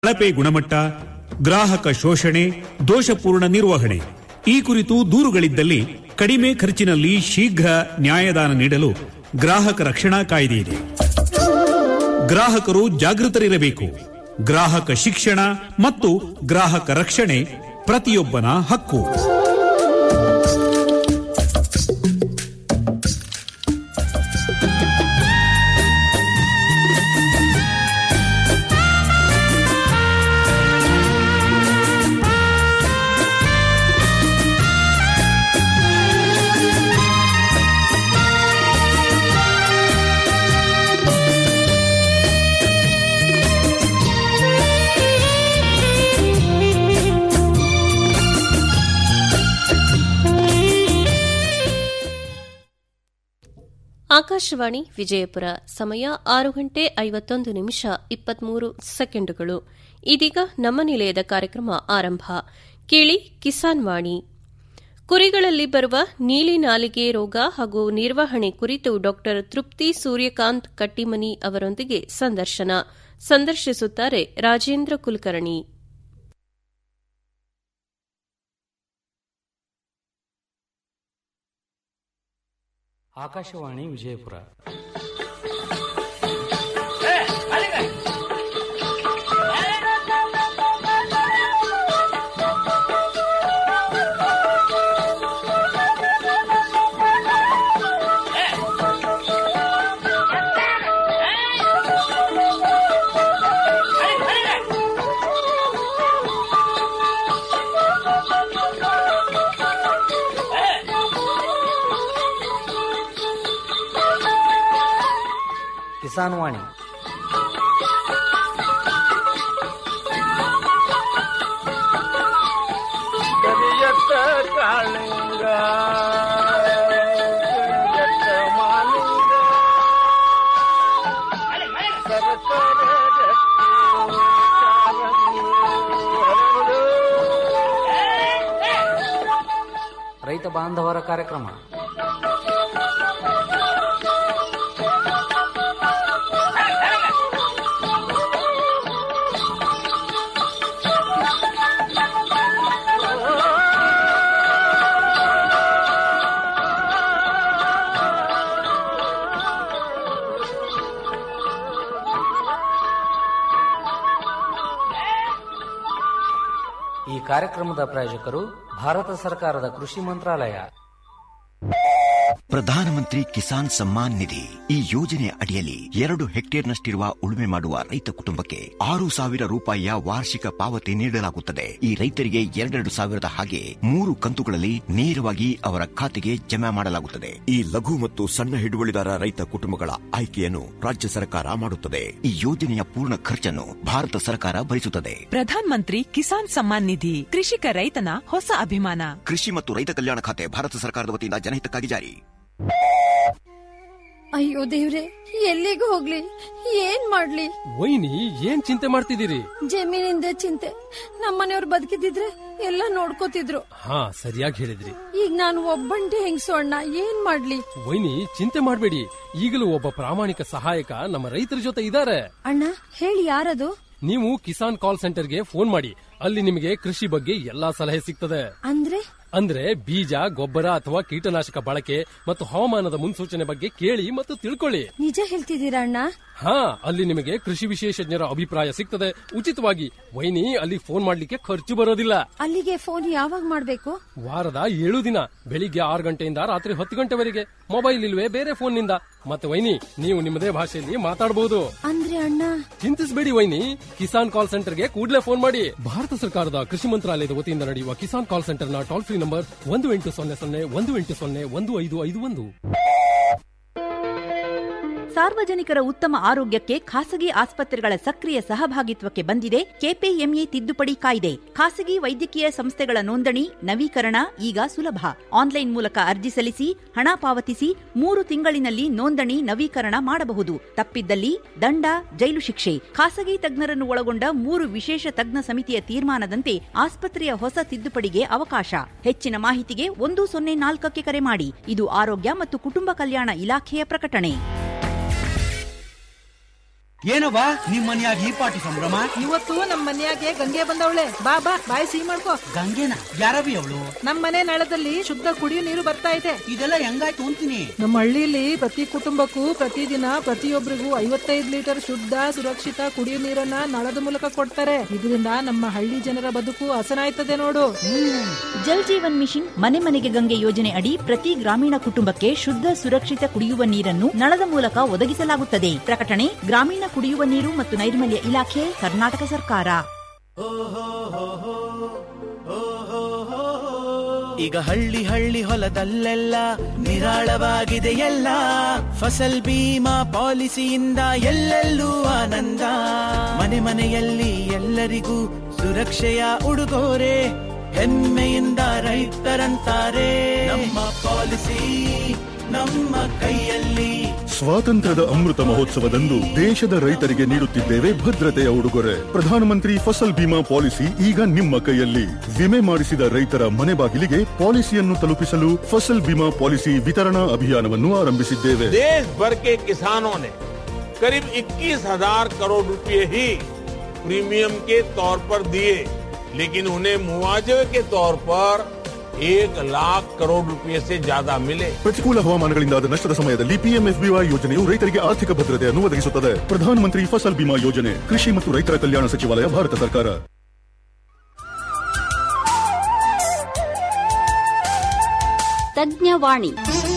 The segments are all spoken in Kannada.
ಕಳಪೆ ಗುಣಮಟ್ಟ ಗ್ರಾಹಕ ಶೋಷಣೆ ದೋಷಪೂರ್ಣ ನಿರ್ವಹಣೆ ಈ ಕುರಿತು ದೂರುಗಳಿದ್ದಲ್ಲಿ ಕಡಿಮೆ ಖರ್ಚಿನಲ್ಲಿ ಶೀಘ್ರ ನ್ಯಾಯದಾನ ನೀಡಲು ಗ್ರಾಹಕ ರಕ್ಷಣಾ ಕಾಯ್ದೆ ಇದೆ ಗ್ರಾಹಕರು ಜಾಗೃತರಿರಬೇಕು ಗ್ರಾಹಕ ಶಿಕ್ಷಣ ಮತ್ತು ಗ್ರಾಹಕ ರಕ್ಷಣೆ ಪ್ರತಿಯೊಬ್ಬನ ಹಕ್ಕು ಆಕಾಶವಾಣಿ ವಿಜಯಪುರ ಸಮಯ ಆರು ಗಂಟೆ ಐವತ್ತೊಂದು ನಿಮಿಷ ಇಪ್ಪತ್ಮೂರು ಸೆಕೆಂಡುಗಳು ಇದೀಗ ನಮ್ಮ ನಿಲಯದ ಕಾರ್ಯಕ್ರಮ ಆರಂಭ ಕೇಳಿ ಕಿಸಾನ್ ವಾಣಿ ಕುರಿಗಳಲ್ಲಿ ಬರುವ ನೀಲಿ ನಾಲಿಗೆ ರೋಗ ಹಾಗೂ ನಿರ್ವಹಣೆ ಕುರಿತು ಡಾ ತೃಪ್ತಿ ಸೂರ್ಯಕಾಂತ್ ಕಟ್ಟಿಮನಿ ಅವರೊಂದಿಗೆ ಸಂದರ್ಶನ ಸಂದರ್ಶಿಸುತ್ತಾರೆ ರಾಜೇಂದ್ರ ಕುಲಕರ್ಣಿ ಆಕಾಶವಾಣಿ ವಿಜಯಪುರ ಕಿಸಾನ್ ವಾಣಿ ಕರಿಯತ್ತ ಕಾಳಿಂಗ ಕರಿಯತ್ತ ಮಾಲಿಂಗ ಸರಸರ ರಕ್ತಿ ಕಾರಂಗಿ ಹರಡು. ರೈತ ಬಾಂಧವರ ಕಾರ್ಯಕ್ರಮ ಈ ಕಾರ್ಯಕ್ರಮದ ಪ್ರಾಯೋಜಕರು ಭಾರತ ಸರ್ಕಾರದ ಕೃಷಿ ಮಂತ್ರಾಲಯ ಪ್ರಧಾನಮಂತ್ರಿ ಕಿಸಾನ್ ಸಮ್ಮಾನ್ ನಿಧಿ ಈ ಯೋಜನೆಯ ಅಡಿಯಲ್ಲಿ ಎರಡು ಹೆಕ್ಟೇರ್ನಷ್ಟಿರುವ ಉಳುಮೆ ಮಾಡುವ ರೈತ ಕುಟುಂಬಕ್ಕೆ ಆರು ಸಾವಿರ ರೂಪಾಯಿಯ ವಾರ್ಷಿಕ ಪಾವತಿ ನೀಡಲಾಗುತ್ತದೆ ಈ ರೈತರಿಗೆ ಎರಡೆರಡು ಸಾವಿರದ ಹಾಗೆ ಮೂರು ಕಂತುಗಳಲ್ಲಿ ನೇರವಾಗಿ ಅವರ ಖಾತೆಗೆ ಜಮಾ ಮಾಡಲಾಗುತ್ತದೆ ಈ ಲಘು ಮತ್ತು ಸಣ್ಣ ಹಿಡುವಳಿದಾರ ರೈತ ಕುಟುಂಬಗಳ ಆಯ್ಕೆಯನ್ನು ರಾಜ್ಯ ಸರ್ಕಾರ ಮಾಡುತ್ತದೆ ಈ ಯೋಜನೆಯ ಪೂರ್ಣ ಖರ್ಚನ್ನು ಭಾರತ ಸರ್ಕಾರ ಭರಿಸುತ್ತದೆ ಪ್ರಧಾನ್ ಮಂತ್ರಿ ಕಿಸಾನ್ ಸಮ್ಮಾನ್ ನಿಧಿ ಕೃಷಿಕ ರೈತನ ಹೊಸ ಅಭಿಮಾನ ಕೃಷಿ ಮತ್ತು ರೈತ ಕಲ್ಯಾಣ ಖಾತೆ ಭಾರತ ಸರ್ಕಾರದ ವತಿಯಿಂದ ಜನಹಿತಕ್ಕಾಗಿ ಜಾರಿ ಅಯ್ಯೋ ದೇವ್ರೆ ಎಲ್ಲಿಗೆ ಹೋಗ್ಲಿ ಏನ್ ಮಾಡ್ಲಿ ವೈನಿ ಏನ್ ಚಿಂತೆ ಮಾಡ್ತಿದ್ದೀರಿ ಜಮೀನಿಂದ ಚಿಂತೆ ನಮ್ಮನೆಯವ್ರು ಬದುಕಿದಿದ್ರೆ ಎಲ್ಲ ನೋಡ್ಕೋತಿದ್ರು ಹಾ ಸರಿಯಾಗಿ ಹೇಳಿದ್ರಿ ಈಗ ನಾನು ಒಬ್ಬಂಟಿ ಹೆಂಗ್ಸು ಅಣ್ಣ ಏನ್ ಮಾಡ್ಲಿ ವೈನಿ ಚಿಂತೆ ಮಾಡ್ಬೇಡಿ ಈಗಲೂ ಒಬ್ಬ ಪ್ರಾಮಾಣಿಕ ಸಹಾಯಕ ನಮ್ಮ ರೈತರ ಜೊತೆ ಇದ್ದಾರೆ ಅಣ್ಣ ಹೇಳಿ ಯಾರದು ನೀವು ಕಿಸಾನ್ ಕಾಲ್ ಸೆಂಟರ್ಗೆ ಫೋನ್ ಮಾಡಿ ಅಲ್ಲಿ ನಿಮಗೆ ಕೃಷಿ ಬಗ್ಗೆ ಎಲ್ಲಾ ಸಲಹೆ ಸಿಗ್ತದೆ ಅಂದ್ರೆ ಅಂದ್ರೆ ಬೀಜ ಗೊಬ್ಬರ ಅಥವಾ ಕೀಟನಾಶಕ ಬಳಕೆ ಮತ್ತು ಹವಾಮಾನದ ಮುನ್ಸೂಚನೆ ಬಗ್ಗೆ ಕೇಳಿ ಮತ್ತು ತಿಳ್ಕೊಳ್ಳಿ ನಿಜ ಹೇಳ್ತಿದ್ದೀರಾ ಅಣ್ಣ ಹಾ ಅಲ್ಲಿ ನಿಮಗೆ ಕೃಷಿ ವಿಶೇಷಜ್ಞರ ಅಭಿಪ್ರಾಯ ಸಿಗ್ತದೆ ಉಚಿತವಾಗಿ ವೈನಿ ಅಲ್ಲಿ ಫೋನ್ ಮಾಡ್ಲಿಕ್ಕೆ ಖರ್ಚು ಬರೋದಿಲ್ಲ ಅಲ್ಲಿಗೆ ಫೋನ್ ಯಾವಾಗ ಮಾಡ್ಬೇಕು ವಾರದ ಏಳು ದಿನ ಬೆಳಿಗ್ಗೆ ಆರು ಗಂಟೆಯಿಂದ ರಾತ್ರಿ ಹತ್ತು ಗಂಟೆವರೆಗೆ ಮೊಬೈಲ್ ಇಲ್ವೇ ಬೇರೆ ಫೋನ್ ನಿಂದ ಮತ್ತೆ ವೈನಿ ನೀವು ನಿಮ್ಮದೇ ಭಾಷೆಯಲ್ಲಿ ಮಾತಾಡಬಹುದು ಅಂದ್ರೆ ಅಣ್ಣ ಚಿಂತಿಸಬೇಡಿ ವೈನಿ ಕಿಸಾನ್ ಕಾಲ್ ಸೆಂಟರ್ಗೆ ಕೂಡಲೇ ಫೋನ್ ಮಾಡಿ ಭಾರತ ಸರ್ಕಾರದ ಕೃಷಿ ಮಂತ್ರಾಲಯದ ವತಿಯಿಂದ ನಡೆಯುವ ಕಿಸಾನ್ ಕಾಲ್ ಸೆಂಟರ್ನ ಟೋಲ್ ಫ್ರೀ ನಂಬರ್ ಒಂದು ಎಂಟು ಸೊನ್ನೆ ಸೊನ್ನೆ ಒಂದು ಎಂಟು ಸೊನ್ನೆ ಒಂದು ಐದು ಐದು ಒಂದು ಸಾರ್ವಜನಿಕರ ಉತ್ತಮ ಆರೋಗ್ಯಕ್ಕೆ ಖಾಸಗಿ ಆಸ್ಪತ್ರೆಗಳ ಸಕ್ರಿಯ ಸಹಭಾಗಿತ್ವಕ್ಕೆ ಬಂದಿದೆ ಕೆಪಿಎಂಇ ತಿದ್ದುಪಡಿ ಕಾಯ್ದೆ ಖಾಸಗಿ ವೈದ್ಯಕೀಯ ಸಂಸ್ಥೆಗಳ ನೋಂದಣಿ ನವೀಕರಣ ಈಗ ಸುಲಭ ಆನ್ಲೈನ್ ಮೂಲಕ ಅರ್ಜಿ ಸಲ್ಲಿಸಿ ಹಣ ಪಾವತಿಸಿ ಮೂರು ತಿಂಗಳಿನಲ್ಲಿ ನೋಂದಣಿ ನವೀಕರಣ ಮಾಡಬಹುದು ತಪ್ಪಿದ್ದಲ್ಲಿ ದಂಡ ಜೈಲು ಶಿಕ್ಷೆ ಖಾಸಗಿ ತಜ್ಞರನ್ನು ಒಳಗೊಂಡ ಮೂರು ವಿಶೇಷ ತಜ್ಞ ಸಮಿತಿಯ ತೀರ್ಮಾನದಂತೆ ಆಸ್ಪತ್ರೆಯ ಹೊಸ ತಿದ್ದುಪಡಿಗೆ ಅವಕಾಶ ಹೆಚ್ಚಿನ ಮಾಹಿತಿಗೆ ಒಂದು ಸೊನ್ನೆ ನಾಲ್ಕಕ್ಕೆ ಕರೆ ಮಾಡಿ ಇದು ಆರೋಗ್ಯ ಮತ್ತು ಕುಟುಂಬ ಕಲ್ಯಾಣ ಇಲಾಖೆಯ ಪ್ರಕಟಣೆ ಏನವ್ವ ನಿಮ್ ಮನ್ಯಾಗ ಈ ಪಾಟಿ ಸಂಭ್ರಮ ಇವತ್ತು ನಮ್ ಮನ್ಯಾಗೆ ಗಂಗೆ ಬಂದವಳೆ ಬಾ ಬಾ ಬಾಯಿ ಸಿಹಿ ಮಾಡ್ಕೋ ಗಂಗೆನ ಯಾರವಿ ಅವಳು ನಮ್ ಮನೆ ನಳದಲ್ಲಿ ಶುದ್ಧ ಕುಡಿಯೋ ನೀರು ಬರ್ತಾ ಇದೆ ಇದೆಲ್ಲ ಹೆಂಗಾಯ್ತು ಅಂತೀನಿ ನಮ್ಮ ಹಳ್ಳಿಲಿ ಪ್ರತಿ ಕುಟುಂಬಕ್ಕೂ ಪ್ರತಿದಿನ ಪ್ರತಿಯೊಬ್ಬರಿಗೂ ಐವತ್ತೈದು ಲೀಟರ್ ಶುದ್ಧ ಸುರಕ್ಷಿತ ಕುಡಿಯೋ ನೀರನ್ನ ನಳದ ಮೂಲಕ ಕೊಡ್ತಾರೆ ಇದರಿಂದ ನಮ್ಮ ಹಳ್ಳಿ ಜನರ ಬದುಕು ಹಸನಾಯ್ತದೆ ನೋಡು ಜಲ್ ಜೀವನ್ ಮಿಷನ್ ಮನೆ ಮನೆಗೆ ಗಂಗೆ ಯೋಜನೆ ಅಡಿ ಪ್ರತಿ ಗ್ರಾಮೀಣ ಕುಟುಂಬಕ್ಕೆ ಶುದ್ಧ ಸುರಕ್ಷಿತ ಕುಡಿಯುವ ನೀರನ್ನು ನಳದ ಮೂಲಕ ಒದಗಿಸಲಾಗುತ್ತದೆ ಪ್ರಕಟಣೆ ಗ್ರಾಮೀಣ ಕುಡಿಯುವ ನೀರು ಮತ್ತು ನೈರ್ಮಲ್ಯ ಇಲಾಖೆ ಕರ್ನಾಟಕ ಸರ್ಕಾರ ಈಗ ಹಳ್ಳಿ ಹಳ್ಳಿ ಹೊಲದಲ್ಲೆಲ್ಲ ನಿರಾಳವಾಗಿದೆ ಎಲ್ಲ ಫಸಲ್ ಬೀಮಾ ಪಾಲಿಸಿಯಿಂದ ಎಲ್ಲೆಲ್ಲೂ ಆನಂದ ಮನೆ ಮನೆಯಲ್ಲಿ ಎಲ್ಲರಿಗೂ ಸುರಕ್ಷೆಯ ಉಡುಗೊರೆ ಹೆಮ್ಮೆಯಿಂದ ರೈತರಂತಾರೆ ನಮ್ಮ ಪಾಲಿಸಿ ನಮ್ಮ ಕೈಯಲ್ಲಿ ಸ್ವಾತಂತ್ರ್ಯದ ಅಮೃತ ಮಹೋತ್ಸವದಂದು ದೇಶದ ರೈತರಿಗೆ ನೀಡುತ್ತಿದ್ದೇವೆ ಭದ್ರತೆಯ ಉಡುಗೊರೆ ಪ್ರಧಾನಮಂತ್ರಿ ಫಸಲ್ ಬಿಮಾ ಪಾಲಿಸಿ ಈಗ ನಿಮ್ಮ ಕೈಯಲ್ಲಿ ವಿಮೆ ಮಾಡಿಸಿದ ರೈತರ ಮನೆ ಬಾಗಿಲಿಗೆ ಪಾಲಿಸಿಯನ್ನು ತಲುಪಿಸಲು ಫಸಲ್ ಬಿಮಾ ಪಾಲಿಸಿ ವಿತರಣಾ ಅಭಿಯಾನವನ್ನು ಆರಂಭಿಸಿದ್ದೇವೆ देश भर के किसानों ने करीब 21,000 करोड़ रुपए ही प्रीमियम के तौर पर दिए लेकिन उन्हें मुआवजे के तौर पर एक लाख करोड़ रुपए से ज्यादा मिले ಪ್ರತಿಕೂಲ ಹವಾಮಾನಗಳಿಂದಾದ ನಷ್ಟದ ಸಮಯದಲ್ಲಿ ಪಿಎಂಎಫ್ಬಿವೈ ಯೋಜನೆಯು ರೈತರಿಗೆ ಆರ್ಥಿಕ ಭದ್ರತೆಯನ್ನು ಒದಗಿಸುತ್ತದೆ ಪ್ರಧಾನಮಂತ್ರಿ ಫಸಲ್ ಬಿಮಾ ಯೋಜನೆ ಕೃಷಿ ಮತ್ತು ರೈತರ ಕಲ್ಯಾಣ ಸಚಿವಾಲಯ ಭಾರತ ಸರ್ಕಾರ ತಜ್ಞವಾಣಿ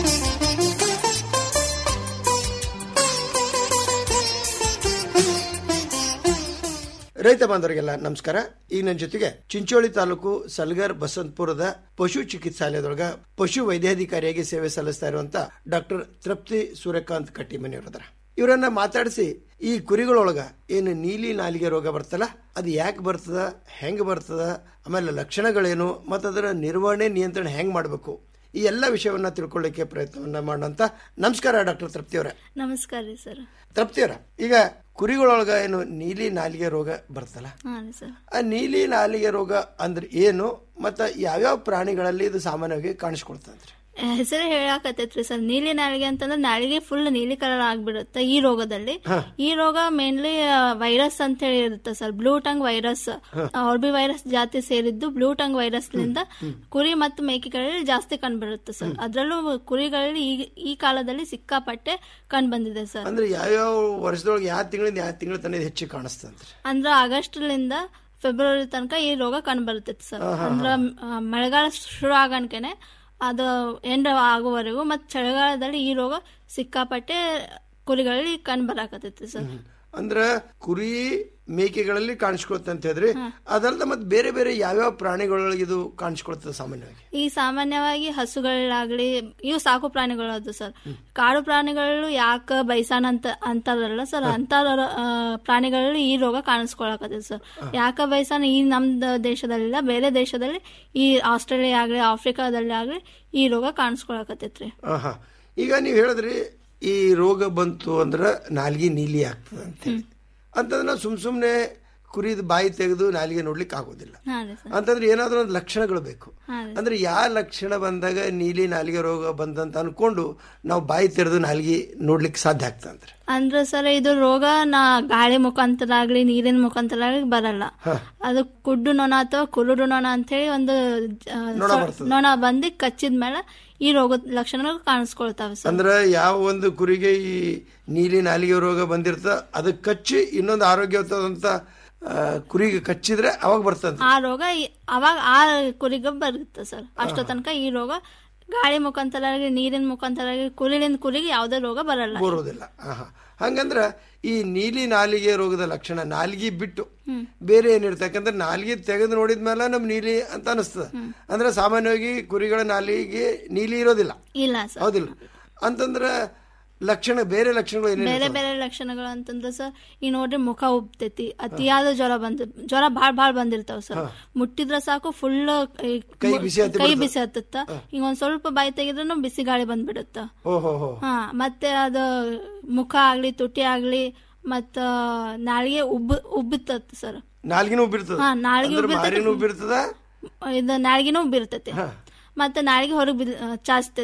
ರೈತ ಬಾಂಧವರಿಗೆಲ್ಲ ನಮಸ್ಕಾರ ಈಗ ನನ್ನ ಜೊತೆಗೆ ಚಿಂಚೋಳಿ ತಾಲೂಕು ಸಲ್ಗರ್ ಬಸಂತಪುರದ ಪಶು ಚಿಕಿತ್ಸಾಲಯದೊಳಗ ಪಶು ವೈದ್ಯಾಧಿಕಾರಿಯಾಗಿ ಸೇವೆ ಸಲ್ಲಿಸ್ತಾ ಇರುವಂತ ಡಾಕ್ಟರ್ ತೃಪ್ತಿ ಸೂರ್ಯಕಾಂತ್ ಕಟ್ಟಿಮನಿಯವರದರ ಇವರನ್ನ ಮಾತಾಡಿಸಿ ಈ ಕುರಿಗಳೊಳಗ ಏನು ನೀಲಿ ನಾಲಿಗೆ ರೋಗ ಬರ್ತಲ್ಲ ಅದು ಯಾಕೆ ಬರ್ತದ ಹೆಂಗ್ ಬರ್ತದ ಆಮೇಲೆ ಲಕ್ಷಣಗಳೇನು ಮತ್ತು ಅದರ ನಿರ್ವಹಣೆ ನಿಯಂತ್ರಣ ಹೆಂಗ್ ಮಾಡಬೇಕು ಈ ಎಲ್ಲ ವಿಷಯವನ್ನ ತಿಳ್ಕೊಳ್ಳಿಕ್ಕೆ ಪ್ರಯತ್ನವನ್ನ ಮಾಡೋಂತ ನಮಸ್ಕಾರ ಡಾಕ್ಟರ್ ತೃಪ್ತಿ ಅವರೇ ನಮಸ್ಕಾರ ರೀ ಸರ್ ತೃಪ್ತಿಯವರ ಈಗ ಕುರಿಗಳೊಳಗ ಏನು ನೀಲಿ ನಾಲಿಗೆ ರೋಗ ಬರ್ತಲ್ಲ ಹಾಂ ರೀ ಸರ್ ಆ ನೀಲಿ ನಾಲಿಗೆ ರೋಗ ಅಂದ್ರೆ ಏನು ಮತ್ತ ಯಾವ್ಯಾವ ಪ್ರಾಣಿಗಳಲ್ಲಿ ಇದು ಸಾಮಾನ್ಯವಾಗಿ ಕಾಣಿಸ್ಕೊಳ್ತಂದ್ರೆ ಹೆಸರು ಹೇಳಾಕತ್ತೈತ್ರಿ ಸರ್ ನೀಲಿ ನಾಲಿಗೆ ಅಂತಂದ್ರೆ ನಾಲಿಗೆ ಫುಲ್ ನೀಲಿ ಕಲರ್ ಆಗ್ಬಿಡುತ್ತೆ ಈ ರೋಗದಲ್ಲಿ ಈ ರೋಗ ಮೇನ್ಲಿ ವೈರಸ್ ಅಂತ ಹೇಳಿ ಇರುತ್ತೆ sir blue tongue virus orbi virus ಜಾತಿ ಸೇರಿದ್ದು ಬ್ಲೂ ಟಂಗ್ ವೈರಸ್ ನಿಂದ ಕುರಿ ಮತ್ತು ಮೇಕೆಗಳಲ್ಲಿ ಜಾಸ್ತಿ ಕಂಡುಬರುತ್ತೆ ಸರ್ ಅದರಲ್ಲೂ ಕುರಿಗಳಲ್ಲಿ ಈ ಈ ಕಾಲದಲ್ಲಿ ಸಿಕ್ಕಾಪಟ್ಟೆ ಕಂಡು ಬಂದಿದೆ ಸರ್ ಅಂದ್ರೆ ಯಾವ್ಯಾವ ವರ್ಷದೊಳಗೆ ಯಾವ ತಿಂಗಳಿಂದ ಯಾವ ತಿಂಗಳ ತನಕ ಇದು ಹೆಚ್ಚು ಕಾಣಿಸ್ತಂದ್ರೆ ಅಂದ್ರೆ ಆಗಸ್ಟ್ಲಿಂದ ಫೆಬ್ರವರಿ ತನಕ ಈ ರೋಗ ಕಂಡು ಬರ್ತೈತಿ ಸರ್ ಅಂದ್ರ ಆ, ಮಳೆಗಾಲ ಶುರು ಆಗನ್ಕೆನೆ ಅದು ಎಂಡ್ ಆಗುವವರೆಗೂ ಮತ್ತು ಚಳಿಗಾಲದಲ್ಲಿ ಈ ರೋಗ ಸಿಕ್ಕಾಪಟ್ಟೆ ಕುರಿಗಳಲ್ಲಿ ಕಂಡು ಬರಾಕತ್ತೈತಿ ಸರ್ ಅಂದ್ರ ಕುರಿ ಮೇಕೆಗಳಲ್ಲಿ ಕಾಣಿಸ್ಕೊಳ್ತ ಅಂತ ಹೇಳಿದ್ರಿ ಅದಲ್ದ ಮತ್ತೆ ಬೇರೆ ಬೇರೆ ಯಾವ್ಯಾವ ಪ್ರಾಣಿಗಳೊಳಗೆ ಇದು ಕಾಣಿಸ್ಕೊಳ್ತದೆ ಸಾಮಾನ್ಯವಾಗಿ ಈ ಸಾಮಾನ್ಯವಾಗಿ ಹಸುಗಳಾಗ್ಲಿ ಇವು ಸಾಕು ಪ್ರಾಣಿಗಳು ಅದು ಸರ್ ಕಾಡು ಪ್ರಾಣಿಗಳು ಯಾಕ ಬೈಸಾನ್ ಅಂತ ಅಂತಾರಲ್ಲ ಸರ್ ಅಂತ ಪ್ರಾಣಿಗಳಲ್ಲಿ ಈ ರೋಗ ಕಾಣಿಸ್ಕೊಳಕತ್ತೈತಿ ಸರ್ ಯಾಕ ಬೈಸಾನ್ ಈ ನಮ್ ದೇಶದಲ್ಲಿಲ್ಲ ಬೇರೆ ದೇಶದಲ್ಲಿ ಈ ಆಸ್ಟ್ರೇಲಿಯಾ ಆಗ್ಲಿ ಆಫ್ರಿಕಾದಲ್ಲಿ ಆಗ್ಲಿ ಈ ರೋಗ ಕಾಣಿಸ್ಕೊಳಕತ್ತೈತ್ರಿ ಆಹಾ ಈಗ ನೀವು ಹೇಳಿದ್ರಿ ಈ ರೋಗ ಬಂತು ಅಂದ್ರ ನಾಲ್ಗೆ ನೀಲಿ ಆಗ್ತದೆ ಅಂತ ಹೇಳಿ ಅಂತಂದ್ರೆ ನಾವು ಸುಮ್ ಸುಮ್ನೆ ಕುರಿದ ಬಾಯಿ ತೆಗೆದು ನಾಲಿಗೆ ನೋಡ್ಲಿಕ್ಕೆ ಆಗೋದಿಲ್ಲ ಹಾ ರೀ ಸರ್ ಅಂತಂದ್ರೆ ಏನಾದ್ರೂ ಒಂದು ಲಕ್ಷಣಗಳು ಬೇಕು ಹಾ ರೀ ಅಂದ್ರೆ ಯಾವ ಲಕ್ಷಣ ಬಂದಾಗ ನೀಲಿ ನಾಲಿಗೆ ರೋಗ ಬಂದಂತ ಅನ್ಕೊಂಡು ನಾವು ಬಾಯಿ ತೆರೆದು ನಾಲಿಗೆ ನೋಡ್ಲಿಕ್ಕೆ ಸಾಧ್ಯ ಆಗ್ತಂದ್ರೆ ಅಂದ್ರೆ ಸರ್ ಇದು ರೋಗ ನಾ ಗಾಳಿ ಮುಖಾಂತರ ಆಗ್ಲಿ ನೀರಿನ ಮುಖಾಂತರ ಆಗ್ಲಿ ಬರಲ್ಲ ಅದು ಕುಡ್ಡು ನೊಣ ಅಥವಾ ಕುರುಡು ನೊಣ ಅಂತ ಹೇಳಿ ಒಂದು ಆ, ನೊಣ ಸೊ- ಬರ್ತದೆ. ನೊಣ ಬಂದು ಕಚ್ಚಿದ ಮೇಲೆ ಈ ರೋಗದ ಲಕ್ಷಣಗಳು ಕಾಣಿಸ್ಕೊಳ್ತಾವೆ ಸರ್ ಅಂದ್ರೆ ಯಾವ ಒಂದು ಕುರಿಗೆ ಈ ನೀಲಿ ನಾಲಿಗೆ ರೋಗ ಬಂದಿರ್ತ ಅದಕ್ಕೆ ಕಚ್ಚಿ ಇನ್ನೊಂದು ಆರೋಗ್ಯವಂತದಂತ ಆ, ಕುರಿಗೆ ಕಚ್ಚಿದ್ರೆ ಅವಾಗ ಬರ್ತದೆ ಆ ರೋಗ ಈ- ಅವಾಗ ಆ ಕುರಿಗೆ ಬರುತ್ತೆ ಸರ್ ಅಷ್ಟೋ ತನಕ ಈ ರೋಗ ಗಾಳಿ ಮುಖಾಂತರ ಆಗಲಿ ನೀರಿನ ಮುಖಾಂತರ ಆಗಲಿ ಕುರಿಲಿಂದ ಕುರಿಗೆ ಯಾವುದೇ ರೋಗ ಬರಲ್ಲ ಬರೋದಿಲ್ಲ ಆಹಾ. ಹಂಗಂದ್ರ ಈ ನೀಲಿ ನಾಲಿಗೆ ರೋಗದ ಲಕ್ಷಣ ನಾಲಿಗೆ ಬಿಟ್ಟು ಬೇರೆ ಏನಿರುತ್ತೆ ಯಾಕಂದ್ರೆ ನಾಲಿಗೆ ತೆಗೆದು ನೋಡಿದ್ಮೇಲೆ ನಮ್ ನೀಲಿ ಅಂತ ಅನಿಸ್ತದ ಅಂದ್ರೆ ಸಾಮಾನ್ಯವಾಗಿ ಕುರಿಗಳ ನಾಲಿಗೆ ನೀಲಿ ಇರೋದಿಲ್ಲ ಇಲ್ಲ ಸರ್ ಹೌದಿಲ್ಲ ಅಂತಂದ್ರ ಲಕ್ಷಣ ಬೇರೆ ಲಕ್ಷಣಗಳು ಬೇರೆ ಏನೇನು ಬೇರೆ ಲಕ್ಷಣಗಳು ಅಂತಂದ್ರೆ ಸರ್ ಈ ನೋಡ್ರಿ ಮುಖ ಉಬ್ತೈತಿ ಅತಿಯಾದ ಜ್ವರ ಬಂದ ಜ್ವರ ಭಾಳ ಭಾಳ ಬಂದಿರ್ತಾವ ಸರ್ ಮುಟ್ಟಿದ್ರ ಸಾಕು ಫುಲ್ ಕೈ ಬಿಸಿ ಹತ್ತಿ ಕೈ ಬಿಡ್ತದ. ಬಿಸಿ ಹತ್ತತ್ತ ಈಗ ಒಂದ್ ಸ್ವಲ್ಪ ಬಾಯಿ ತೆಗೆದ್ರೂ ಬಿಸಿ ಗಾಳಿ ಬಂದ್ಬಿಡುತ್ತ ಓಹೋ ಹೋ ಹಾ ಮತ್ತೆ ಅದು ಮುಖ ಆಗ್ಲಿ ತುಟಿ ಆಗ್ಲಿ ಮತ್ತ ನಾಳಿಗೆ ಉಬ್ಬ ಉಬ್ಬಿತತ್ ಸರ್ ನಾಲ್ಗಿನೂ ಉಬ್ಬಿರ್ತದ ಹಾ, ನಾಲ್ಗೆ ಅಂದ್ರೆ ಉಬ್ಬಿರ್ತದೆ. ಮಾರಿನೂ ಉಬ್ಬಿರ್ತದ ಇದು ನಾಳಿಗೆನೂ ಉಬ್ಬಿರ್ತೈತಿ ಮತ್ತೆ ನಾಳಿಗೆ ಹೊರಗೆ ಚಾಚ್ತೈತಿ ಸರ್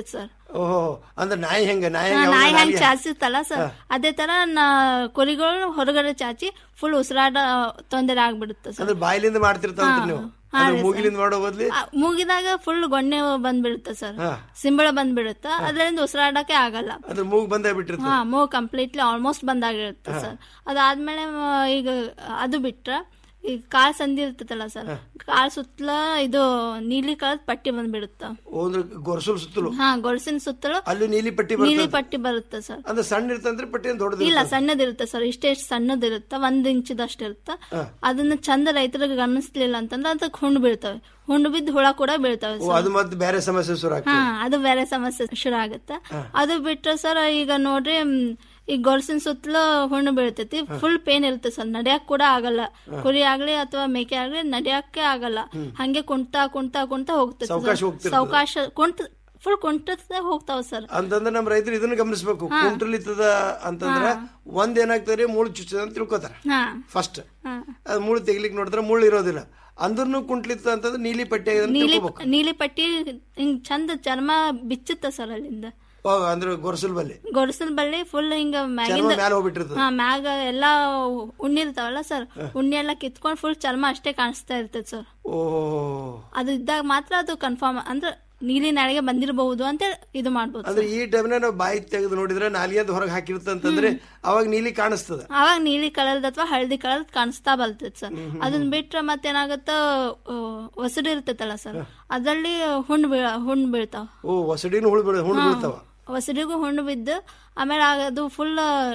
ಓಹೋ ಅಂದ್ರೆ ನಾಯಿ ಹೆಂಗ ನಾಯಿ ಹಾ, ಹೆಂಗ ನಾಯಿ ಅವ್ನ ಹೆಂಗ್ ನಾಲಿಗೆ- ಚಾಚಿರ್ತಲ್ಲ ಸರ್ ಅದೇ ತರ ನಾ ಕುರಿಗಳು ಹೊರಗಡೆ ಚಾಚಿ ಫುಲ್ ಉಸಿರಾಟ ತೊಂದರೆ ಆಗ್ಬಿಡುತ್ತೆ ಸರ್ ಅಂದ್ರೆ ಬಾಯಿಲಿಂದ ಮಾಡ್ತಿರ್ತಾವಂತ ಹಾ, ನೀವು ಹಾ ಅಂದ್ರೆ ರೀ ಮೂಗಿಲಿಂದ ಮಾಡೋ ಬದ್ಲಿ ಆ, ಮೂಗಿದಾಗ ಫುಲ್ ಗೊಣ್ಣೆ ಬಂದ್ಬಿಡುತ್ತೆ ಸರ್ ಹಾ. ಸಿಂಬಳ ಬಂದ್ಬಿಡುತ್ತ ಅದರಿಂದ ಉಸಿರಾಡಕ್ಕೆ ಆಗಲ್ಲ ಅಂದ್ರೆ ಮೂಗ್ ಬಂದೇ ಬಿಟ್ಟಿರ್ತದೆ ಹಾ ಮೂವ್ ಕಂಪ್ಲೀಟ್ಲಿ ಆಲ್ಮೋಸ್ಟ್ ಬಂದಾಗಿರುತ್ತೆ ಸರ್ ಅದಾದ್ಮೇಲೆ ಆ, ಈಗ ಅದು ಬಿಟ್ರ ಈಗ ಕಾಲ್ ಸಂಧಿ ಇರ್ತೈತಲ್ಲ ಸರ್ ಕಾಲ್ ಸುತ್ತಲ ಇದು ನೀಲಿ ಕಲರ್ ಪಟ್ಟಿ ಬಂದ್ಬಿಡುತ್ತ ಅಂದ್ರೆ ಗೊರಸುಲ್ ಸುತ್ತಲೂ ಹಾ ಗೊರಸಿನ ಸುತ್ತಲೂ ಅಲ್ಲಿ ನೀಲಿ ಪಟ್ಟಿ ನೀಲಿ ಬರ್ತದೆ ಪಟ್ಟಿ ಬರುತ್ತೆ ಸರ್ ಅಂದ್ರೆ ಸಣ್ಣ ಇರ್ತಂದ್ರೆ ಪಟ್ಟಿ ಅಂತ ದೊಡ್ಡದು ಇಲ್ಲ ಸಣ್ಣದಿರುತ್ತೆ ಸರ್ ಇಷ್ಟೇ ಸಣ್ಣದಿರುತ್ತೆ ಒಂದ್ ಇಂಚದಷ್ಟು ಇರುತ್ತೆ ಹಾ. ಅದನ್ನ ಚಂದ ರೈತರಿಗೆ ಗಮನಿಸ್ಲಿಲ್ಲ ಅಂತಂದ್ರೆ ಅದಕ್ಕೆ ಹುಣ್ಣು ಬೀಳ್ತವೆ ಹುಣ್ಣು ಬಿದ್ದು ಹುಳ ಕೂಡ ಬೀಳ್ತವೆ ಓ ಸರ್ ಅದು ಮತ್ತೆ ಬೇರೆ ಸಮಸ್ಯೆ ಶುರು ಹಾ ಆಗ್ತದೆ ಅದು ಬೇರೆ ಸಮಸ್ಯೆ ಶುರು ಆಗುತ್ತೆ ಹಾ. ಅದು ಬಿಟ್ರೆ ಸರ್ ಈಗ ನೋಡ್ರಿ ಮ್, ಈ ಗೊರ್ಸಿನ ಸುತ್ತಲೂ ಹುಣ್ಣು ಬೀಳ್ತೈತಿ ಫುಲ್ ಪೇನ್ ಇರುತ್ತೆ ಸರ್ ನಡ್ಯಾಕ್ ಕೂಡ ಆಗಲ್ಲ ಕುರಿ ಆಗ್ಲಿ ಅಥವಾ ಮೇಕೆ ಆಗ್ಲಿ ನಡ್ಯಾಕೆ ಆಗಲ್ಲ ಹಂಗೆ ಕುಂಟ ಕುಂಟ ಕುಂಟ ಹೋಗ್ತೈತಿ ಸಾವ್ಕಾಶ ಸರ್. ಹೋಗ್ತಿರ್ತದೆ. ಸಾವ್ಕಾಶ ಕುಂಟ ಫುಲ್ ಕುಂಟದ ಹೋಗ್ತಾವ ಸರ್ ಅಂತಂದ್ರೆ ನಮ್ಮ ರೈತರು ಇದನ್ನ ಗಮನಿಸಬೇಕು ಕುಂಟ್ರಲಿತ್ತದ ಅಂತಂದ್ರ ಒಂದ್ ಏನಾಗ್ತದೆ ಮುಳ್ಳು ಚುಚ್ಚದ ಅಂತ ತಿಳ್ಕೊತಾರ ಹಾ ಫಸ್ಟ್ ಹಾ. ಅದ್ ಮುಳ್ಳು ತೆಗಿಲಿಕ್ ನೋಡಿದ್ರೆ ಮುಳ್ಳು ಇರೋದಿಲ್ಲ ಅಂದ್ರೂ ಕುಂಟ್ಲಿತ್ತ ಅಂತಂದ್ರೆ ನೀಲಿ ಪಟ್ಟಿ ಆಗಿದೆ ಅಂತ ನೀಲಿ ತಿಳ್ಕೊಬೇಕು ನೀಲಿ ಪಟ್ಟಿ ಹಿಂಗ್ ಚಂದ ಚರ್ಮ ಬಿಚ್ಚುತ್ತ ಸರ್ ಅಲ್ಲಿಂದ ಓ, ಅಂದ್ರೆ ಗೊರಸುಲ್ ಬಲ್ಲಿ ಗೊರಸಲ್ ಬಳ್ಳಿ ಫುಲ್ ಹಿಂಗ ಮ್ಯಾಗಿಂದ ಮ್ಯಾಲ್ ಹೋಗ್ಬಿಟ್ಟಿರ್ತದೆ. ಹಾ ಮ್ಯಾಗ ಎಲ್ಲಾ ಉಣ್ಣಿ ಇರ್ತಾವಲ್ಲ ಸರ್ ಉಣ್ಣಿ ಎಲ್ಲ ಕಿತ್ಕೊಂಡ್ ಫುಲ್ ಚರ್ಮ ಅಷ್ಟೇ ಕಾಣಿಸ್ತಾ ಇರ್ತೈತೆ ಸರ್ ಓ ಅದು ಇದ್ದಾಗ ಮಾತ್ರ ಅದು ಕನ್ಫರ್ಮ್ ಅಂದ್ರೆ ನೀಲಿ ನಾಳೆಗೆ ಬಂದಿರಬಹುದು ಅಂತ ಇದು ಮಾಡ್ಬೋದು ಅಂದ್ರೆ ಈ ಟೈಮ್ನ ನಾವು ಬಾಯಿ ತೆಗೆದು ನೋಡಿದ್ರೆ ನಾಲಿಗೆ ಅಂತ ಹೊರಗೆ ಹಾಕಿರುತ್ತ ಅಂತಂದ್ರೆ ಅವಾಗ ನೀಲಿ ಕಾಣಿಸ್ತದ ಅವಾಗ ನೀಲಿ ಕಲರ್ದ ಅಥವಾ ಹಳದಿ ಕಲರ್ ಕಾಣಿಸ್ತಾ ಬರ್ತೈತೆ ಸರ್ ಅದನ್ನ ಬಿಟ್ರೆ ಮತ್ತೇನಾಗತ್ತ ಹೊಸಡು ಇರ್ತೈತಲ್ಲ ಸರ್ ಅದ್ರಲ್ಲಿ ಹುಣ್ಣು ಬೀಳ ಹುಣ್ಣು ಬೀಳ್ತಾವ ಓ ಹೊಸಡಿನ ಹುಳು ಬೀಳ ಹುಳು ಬೀಳ್ತಾವ ಹೊಸಡಿಗೂ ಹುಣ್ಣು ಬಿದ್ದು ಆಮೇಲೆ ಆಗ ಅದು ಫುಲ್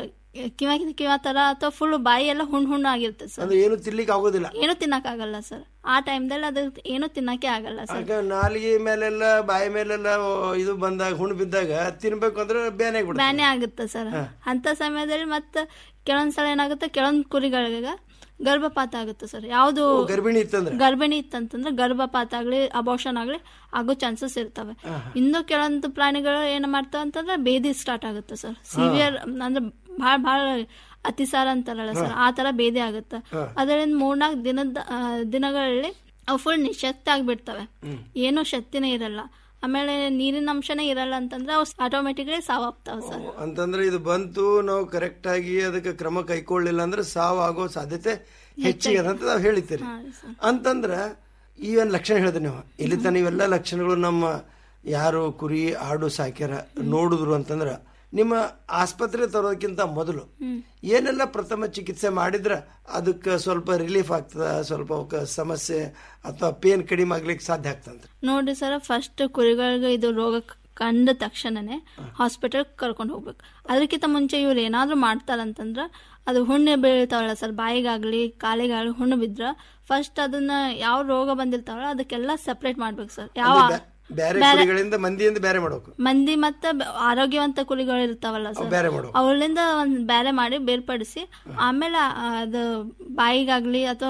ಕಿವ ಕಿವ ತರ ಅಥವಾ ಫುಲ್ ಬಾಯಿ ಎಲ್ಲ ಹುಣ್ಣು ಹುಣ್ಣು ಆಗಿರ್ತದೆ ಸರ್ ಅಂದ್ರೆ ಏನು ತಿನ್ಲಿಕ್ಕೆ ಆಗೋದಿಲ್ಲ ಏನು ತಿನ್ನಕ್ ಆಗಲ್ಲ ಸರ್ ಆ ಟೈಮ್ದಲ್ಲಿ ಅದು ಏನು ತಿನ್ನಕ್ಕೆ ಆಗಲ್ಲ ಸರ್ ಆಗ ನಾಲಿಗೆ ಮೇಲೆಲ್ಲ ಬಾಯಿ ಮೇಲೆಲ್ಲ ಓ, ಇದು ಬಂದಾಗ ಹುಣ್ಣು ಬಿದ್ದಾಗ ತಿನ್ಬೇಕು ಅಂದ್ರೆ ಬೇನೆ ಆಗ್ಬಿಡುತ್ತೆ ಬ್ಯಾನೆ ಆಗುತ್ತೆ ಸರ್ ಅಂತ ಸಮಯದಲ್ಲಿ ಮತ್ತೆ ಕೆಲವೊಂದ್ಸಲ ಏನಾಗುತ್ತೆ ಕೆಲವೊಂದ್ ಕುರಿಗಳಿಗೆ ಗರ್ಭಪಾತ ಆಗುತ್ತೆ ಸರ್ ಯಾವುದು ಓ, ಗರ್ಭಿಣಿ ಇತ್ತಂದ್ರೆ ಗರ್ಭಿಣಿ ಇತ್ತಂತಂದ್ರೆ ಗರ್ಭಪಾತ ಆಗ್ಲಿ ಅಬೋಷನ್ ಆಗ್ಲಿ ಆಗೋ ಚಾನ್ಸಸ್ ಇರ್ತವೆ ಇನ್ನು ಕೆಲವೊಂದು ಪ್ರಾಣಿಗಳು ಏನ್ ಮಾಡ್ತಾವ ಅಂತಂದ್ರೆ ಬೇದಿ ಸ್ಟಾರ್ಟ್ ಆಗುತ್ತೆ ಸರ್ ಸಿವಿಯರ್ ಅಂದ್ರೆ ಬಹಳ ಬಹಳ ಅತಿಸಾರ ಅಂತಾರಲ್ಲ ಸರ್ ಆ ತರ ಬೇದಿ ಆಗುತ್ತೆ ಅದರಿಂದ ಮೂರ್ನಾಲ್ಕು ದಿನದ ಆ, ದಿನಗಳಲ್ಲಿ ಅವು ಫುಲ್ ನಿಶಕ್ತಿ ಆಗ್ಬಿಡ್ತವೆ ಏನೂ ಶಕ್ತಿನೇ ಇರಲ್ಲ ಆಮೇಲೆ ನೀರಿನ ಅಂಶನೇ ಇರಲ್ಲ ಅಂತಂದ್ರೆ ಅವು ಆಟೋಮೆಟಿಕ್ಲಿ ಸಾವಾಗ್ತಾವ ಸರ್ ಅಂತಂದ್ರೆ ಇದು ಬಂತು ನಾವು ಕರೆಕ್ಟ್ ಆಗಿ ಅದಕ್ಕೆ ಕ್ರಮ ಕೈಕೊಳ್ಳಿಲ್ಲ ಅಂದ್ರೆ ಸಾವು ಆಗೋ ಸಾಧ್ಯತೆ ಹೆಚ್ಚಿಗೆ ಅದ ಅಂತ ನಾವು ಹೇಳಿತೀರಿ ಅಂತಂದ್ರ ಈ ಒಂದು ಲಕ್ಷಣ ಹೇಳಿದ್ರಿ ನೀವು ಇಲ್ಲಿ ತನ ಇವೆಲ್ಲ ಲಕ್ಷಣಗಳು ನಮ್ಮ ಯಾರು ಕುರಿ ಆಡು ಸಾಕ್ಯಾರ ನೋಡಿದ್ರು ಅಂತಂದ್ರ ನಿಮ್ಮ ಆಸ್ಪತ್ರೆ ತರೋದಕ್ಕಿಂತ ಮೊದಲು ಏನೆಲ್ಲ ಪ್ರಥಮ ಚಿಕಿತ್ಸೆ ಮಾಡಿದ್ರ ಅದಕ್ಕೆ ಸ್ವಲ್ಪ ರಿಲೀಫ್ ಆಗ್ತದ ಸ್ವಲ್ಪ ಅವಕ್ಕೆ ಸಮಸ್ಯೆ ಅಥವಾ ಪೇನ್ ಕಡಿಮೆ ಆಗ್ಲಿಕ್ಕೆ ಸಾಧ್ಯ ಆಗ್ತಂತ ನೋಡ್ರಿ ಸರ್ ಫಸ್ಟ್ ಕುರಿಗಳಿಗೆ ಇದು ರೋಗ ಕ- ಕಂಡ ತಕ್ಷಣನೇ ಹಾಸ್ಪಿಟಲ್ ಕರ್ಕೊಂಡು ಹೋಗ್ಬೇಕು ಅದಕ್ಕಿಂತ ಮುಂಚೆ ಇವ್ರು ಏನಾದ್ರೂ ಮಾಡ್ತಾರಂತಂದ್ರ ಅದು ಹುಣ್ಣೆ ಬೀಳ್ತಾವಲ್ಲ ಸರ್ ಬಾಯಿಗಾಗ್ಲಿ ಕಾಲಿಗಾಗ್ಲಿ ಹುಣ್ಣು ಬಿದ್ರ ಫಸ್ಟ್ ಅದನ್ನ ಯಾವ ರೋಗ ಬಂದಿರ್ತಾವಲ್ಲ ಅದಕ್ಕೆಲ್ಲ ಸೆಪರೇಟ್ ಮಾಡ್ಬೇಕು ಸರ್ ಯಾವ ಬೇರೆ ಬೇರೆ- ಕುರಿಗಳಿಂದ ಮಂದಿಯಿಂದ ಬೇರೆ ಮಾಡ್ಬೇಕು ಮಂದಿ ಮತ್ತೆ ಬ- ಆರೋಗ್ಯವಂತ ಕುರಿಗಳು ಇರ್ತಾವಲ್ಲ ಅವು ಸರ್ ಬೇರೆ ಮಾಡ್ಬೇಕು. ಅವಳಿಂದ ಒಂದ್ ಬೇರೆ ಮಾಡಿ ಬೇರ್ಪಡಿಸಿ ಆಮೇಲೆ ಆ, ಅದು ಬಾಯಿಗಾಗ್ಲಿ ಅಥವಾ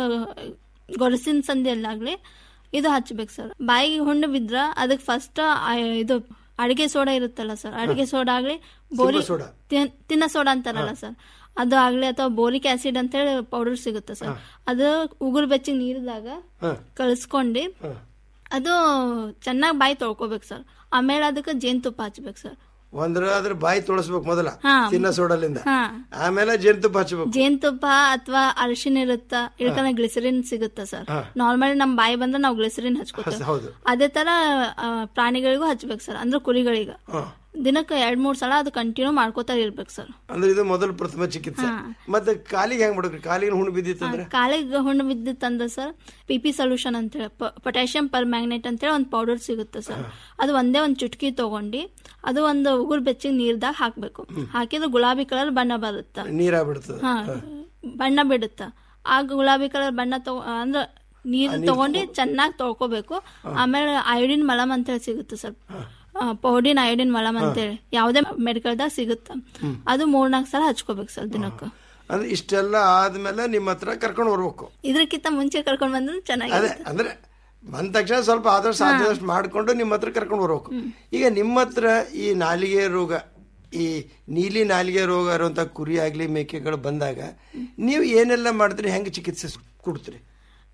ಗೊರಸಿನ ಸಂದಿಯಲ್ಲಾಗ್ಲಿ ಇದು ಹಚ್ಬೇಕು ಸರ್ ಬಾಯಿಗೆ ಹುಣ್ಣು ಬಿದ್ರ ಅದಕ್ಕೆ ಫಸ್ಟ್ ಇದು ಅಡಿಗೆ ಸೋಡಾ ಇರುತ್ತಲ್ಲ ಸರ್ ಅಡಿಗೆ ಸೋಡಾ ಆಗ್ಲಿ ಬೋರಿ ಸಿಂಬ ಸೋಡಾ. ತಿನ್- ತಿನ್ನ ಸೋಡಾ ಅಂತಾರಲ್ಲ ಸರ್ ಅದು ಆಗ್ಲಿ ಅಥವಾ ಬೋರಿಕ್ ಆಸಿಡ್ ಅಂತ ಹೇಳಿ ಪೌಡರ್ ಸಿಗುತ್ತೆ ಸರ್ ಅದು ಉಗುರು ಬೆಚ್ಚಿಗೆ ನೀರಿದಾಗ ಕಳಿಸ್ಕೊಂಡು ಅದು ಚೆನ್ನಾಗಿ ಬಾಯಿ ತೊಳ್ಕೊಬೇಕು ಸರ್ ಆಮೇಲೆ ಅದಕ್ಕೆ ಜೇನುತುಪ್ಪ ಹಚ್ಬೇಕು ಸರ್ ಒಂದ್ರ ಅದ್ರ ಬಾಯಿ ತೊಳಸ್ಬೇಕು ಮೊದಲ ಹಾ. ತಿನ್ನ ಸೋಡಲಿಂದ ಹಾ ಆಮೇಲೆ ಜೇನುತುಪ್ಪ ಹಚ್ಚಬೇಕು ಜೇನುತುಪ್ಪ ಅಥವಾ ಅರಿಶಿನ ಇರುತ್ತ ಇಳ್ಕನ ಗ್ಲಿಸರಿನ್ ಸಿಗುತ್ತ ಸರ್ ಹಾ. ನಾರ್ಮಲಿ ನಮ್ ಬಾಯಿ ಬಂದ್ರೆ ನಾವು ಗ್ಲಿಸರಿನ್ ಹಚ್ಕೋತೇವೆ ಹೌದು ಅದೇ ತರ ಆ, ಪ್ರಾಣಿಗಳಿಗೂ ಹಚ್ಬೇಕು ಸರ್ ಅಂದ್ರೆ ಕುರಿಗಳಿಗೆ ಹಾ. ದಿನಕ್ಕೆ ಎರಡ್ ಮೂರ್ ಸಲ ಅದು ಕಂಟಿನ್ಯೂ ಮಾಡ್ಕೋತಾ ಇರ್ಬೇಕು ಸರ್ ಅಂದ್ರೆ ಇದು ಮೊದಲು ಪ್ರಥಮ ಚಿಕಿತ್ಸೆ ಮತ್ತೆ ಕಾಲಿಗೆ ಹೆಂಗ್ ಮಾಡ್ಬೇಕು ಕಾಲಿಗೆ ಹುಣ್ಣು ಬಿದ್ದಿತ್ತಂದ್ರೆ ಕಾಲಿಗೆ ಹುಣ್ಣು ಬಿದ್ದಿತ್ತಂದ್ರೆ ಸರ್ ಪಿ ಪಿ ಸೊಲ್ಯೂಷನ್ ಅಂತೇಳಿ ಪೊಟ್ಯಾಷಿಯಂ ಪರ್ ಮ್ಯಾಗ್ನೆಟ್ ಅಂತೇಳಿ ಒಂದು ಪೌಡರ್ ಸಿಗುತ್ತೆ ಸರ್ ಅದು ಒಂದೇ ಒಂದು ಚುಟ್ಕಿ ತಗೊಂಡು ಅದು ಒಂದು ಉಗುರು ಬೆಚ್ಚಿಗೆ ನೀರ್ದಾಗ ಹಾಕ್ಬೇಕು ಹಾಕಿದ್ರೆ ಗುಲಾಬಿ ಕಲರ್ ಬಣ್ಣ ಬರುತ್ತೆ ನೀರಾಗ್ಬಿಡ್ತದೆ ಹಾ ಬಣ್ಣ ಬಿಡುತ್ತ ಆ ಗುಲಾಬಿ ಕಲರ್ ಬಣ್ಣ ತಗೊ ಅಂದ್ರೆ ನೀರ್ ತಗೊಂಡು ಚೆನ್ನಾಗಿ ತೊಳ್ಕೊಬೇಕು ಆಮೇಲೆ ಅಯೋಡಿನ್ ಮಲಮ್ ಅಂತೇಳಿ ಸಿಗುತ್ತೆ ಸರ್ ಪೌಡಿನ್ ಅಯೋಡಿನ್ ಮಲಮ್ ಅಂತೇಳಿ ಯಾವುದೇ ಮೆಡಿಕಲ್ದಾಗ ಸಿಗುತ್ತೆ ಅದು ಮೂರ್ನಾಲ್ಕು ಸಲ ಹಚ್ಕೋಬೇಕು ಸರ್ ದಿನಕ್ಕೆ ಅಂದ್ರೆ ಇಷ್ಟೆಲ್ಲ ಆದ್ಮೇಲೆ ನಿಮ್ಮ ಹತ್ರ ಕರ್ಕೊಂಡು ಬರ್ಬೇಕು ಇದಕ್ಕಿಂತ ಮುಂಚೆ ಕರ್ಕೊಂಡ್ ಬಂದ್ರೆ ಅದೇ ಚೆನ್ನಾಗಿರುತ್ತೆ ಅಂದ್ರೆ ಬಂದ ತಕ್ಷಣ ಸ್ವಲ್ಪ ಆದಷ್ಟು ಸಾಧ್ಯದಷ್ಟು ಮಾಡ್ಕೊಂಡು ನಿಮ್ಮ ಹತ್ರ ಕರ್ಕೊಂಡು ಬರ್ಬೇಕು ಈಗ ನಿಮ್ಮ ಹತ್ರ ಈ ನಾಲಿಗೆ ರೋಗ ಈ ನೀಲಿ ನಾಲಿಗೆ ರೋಗ ಇರುವಂತ ಕುರಿ ಆಗ್ಲಿ ಮೇಕೆಗಳು ಬಂದಾಗ ನೀವು ಏನೆಲ್ಲ ಮಾಡ್ತೀರಿ ಹೆಂಗ್ ಚಿಕಿತ್ಸೆ ಕೊಡ್ತೀರಿ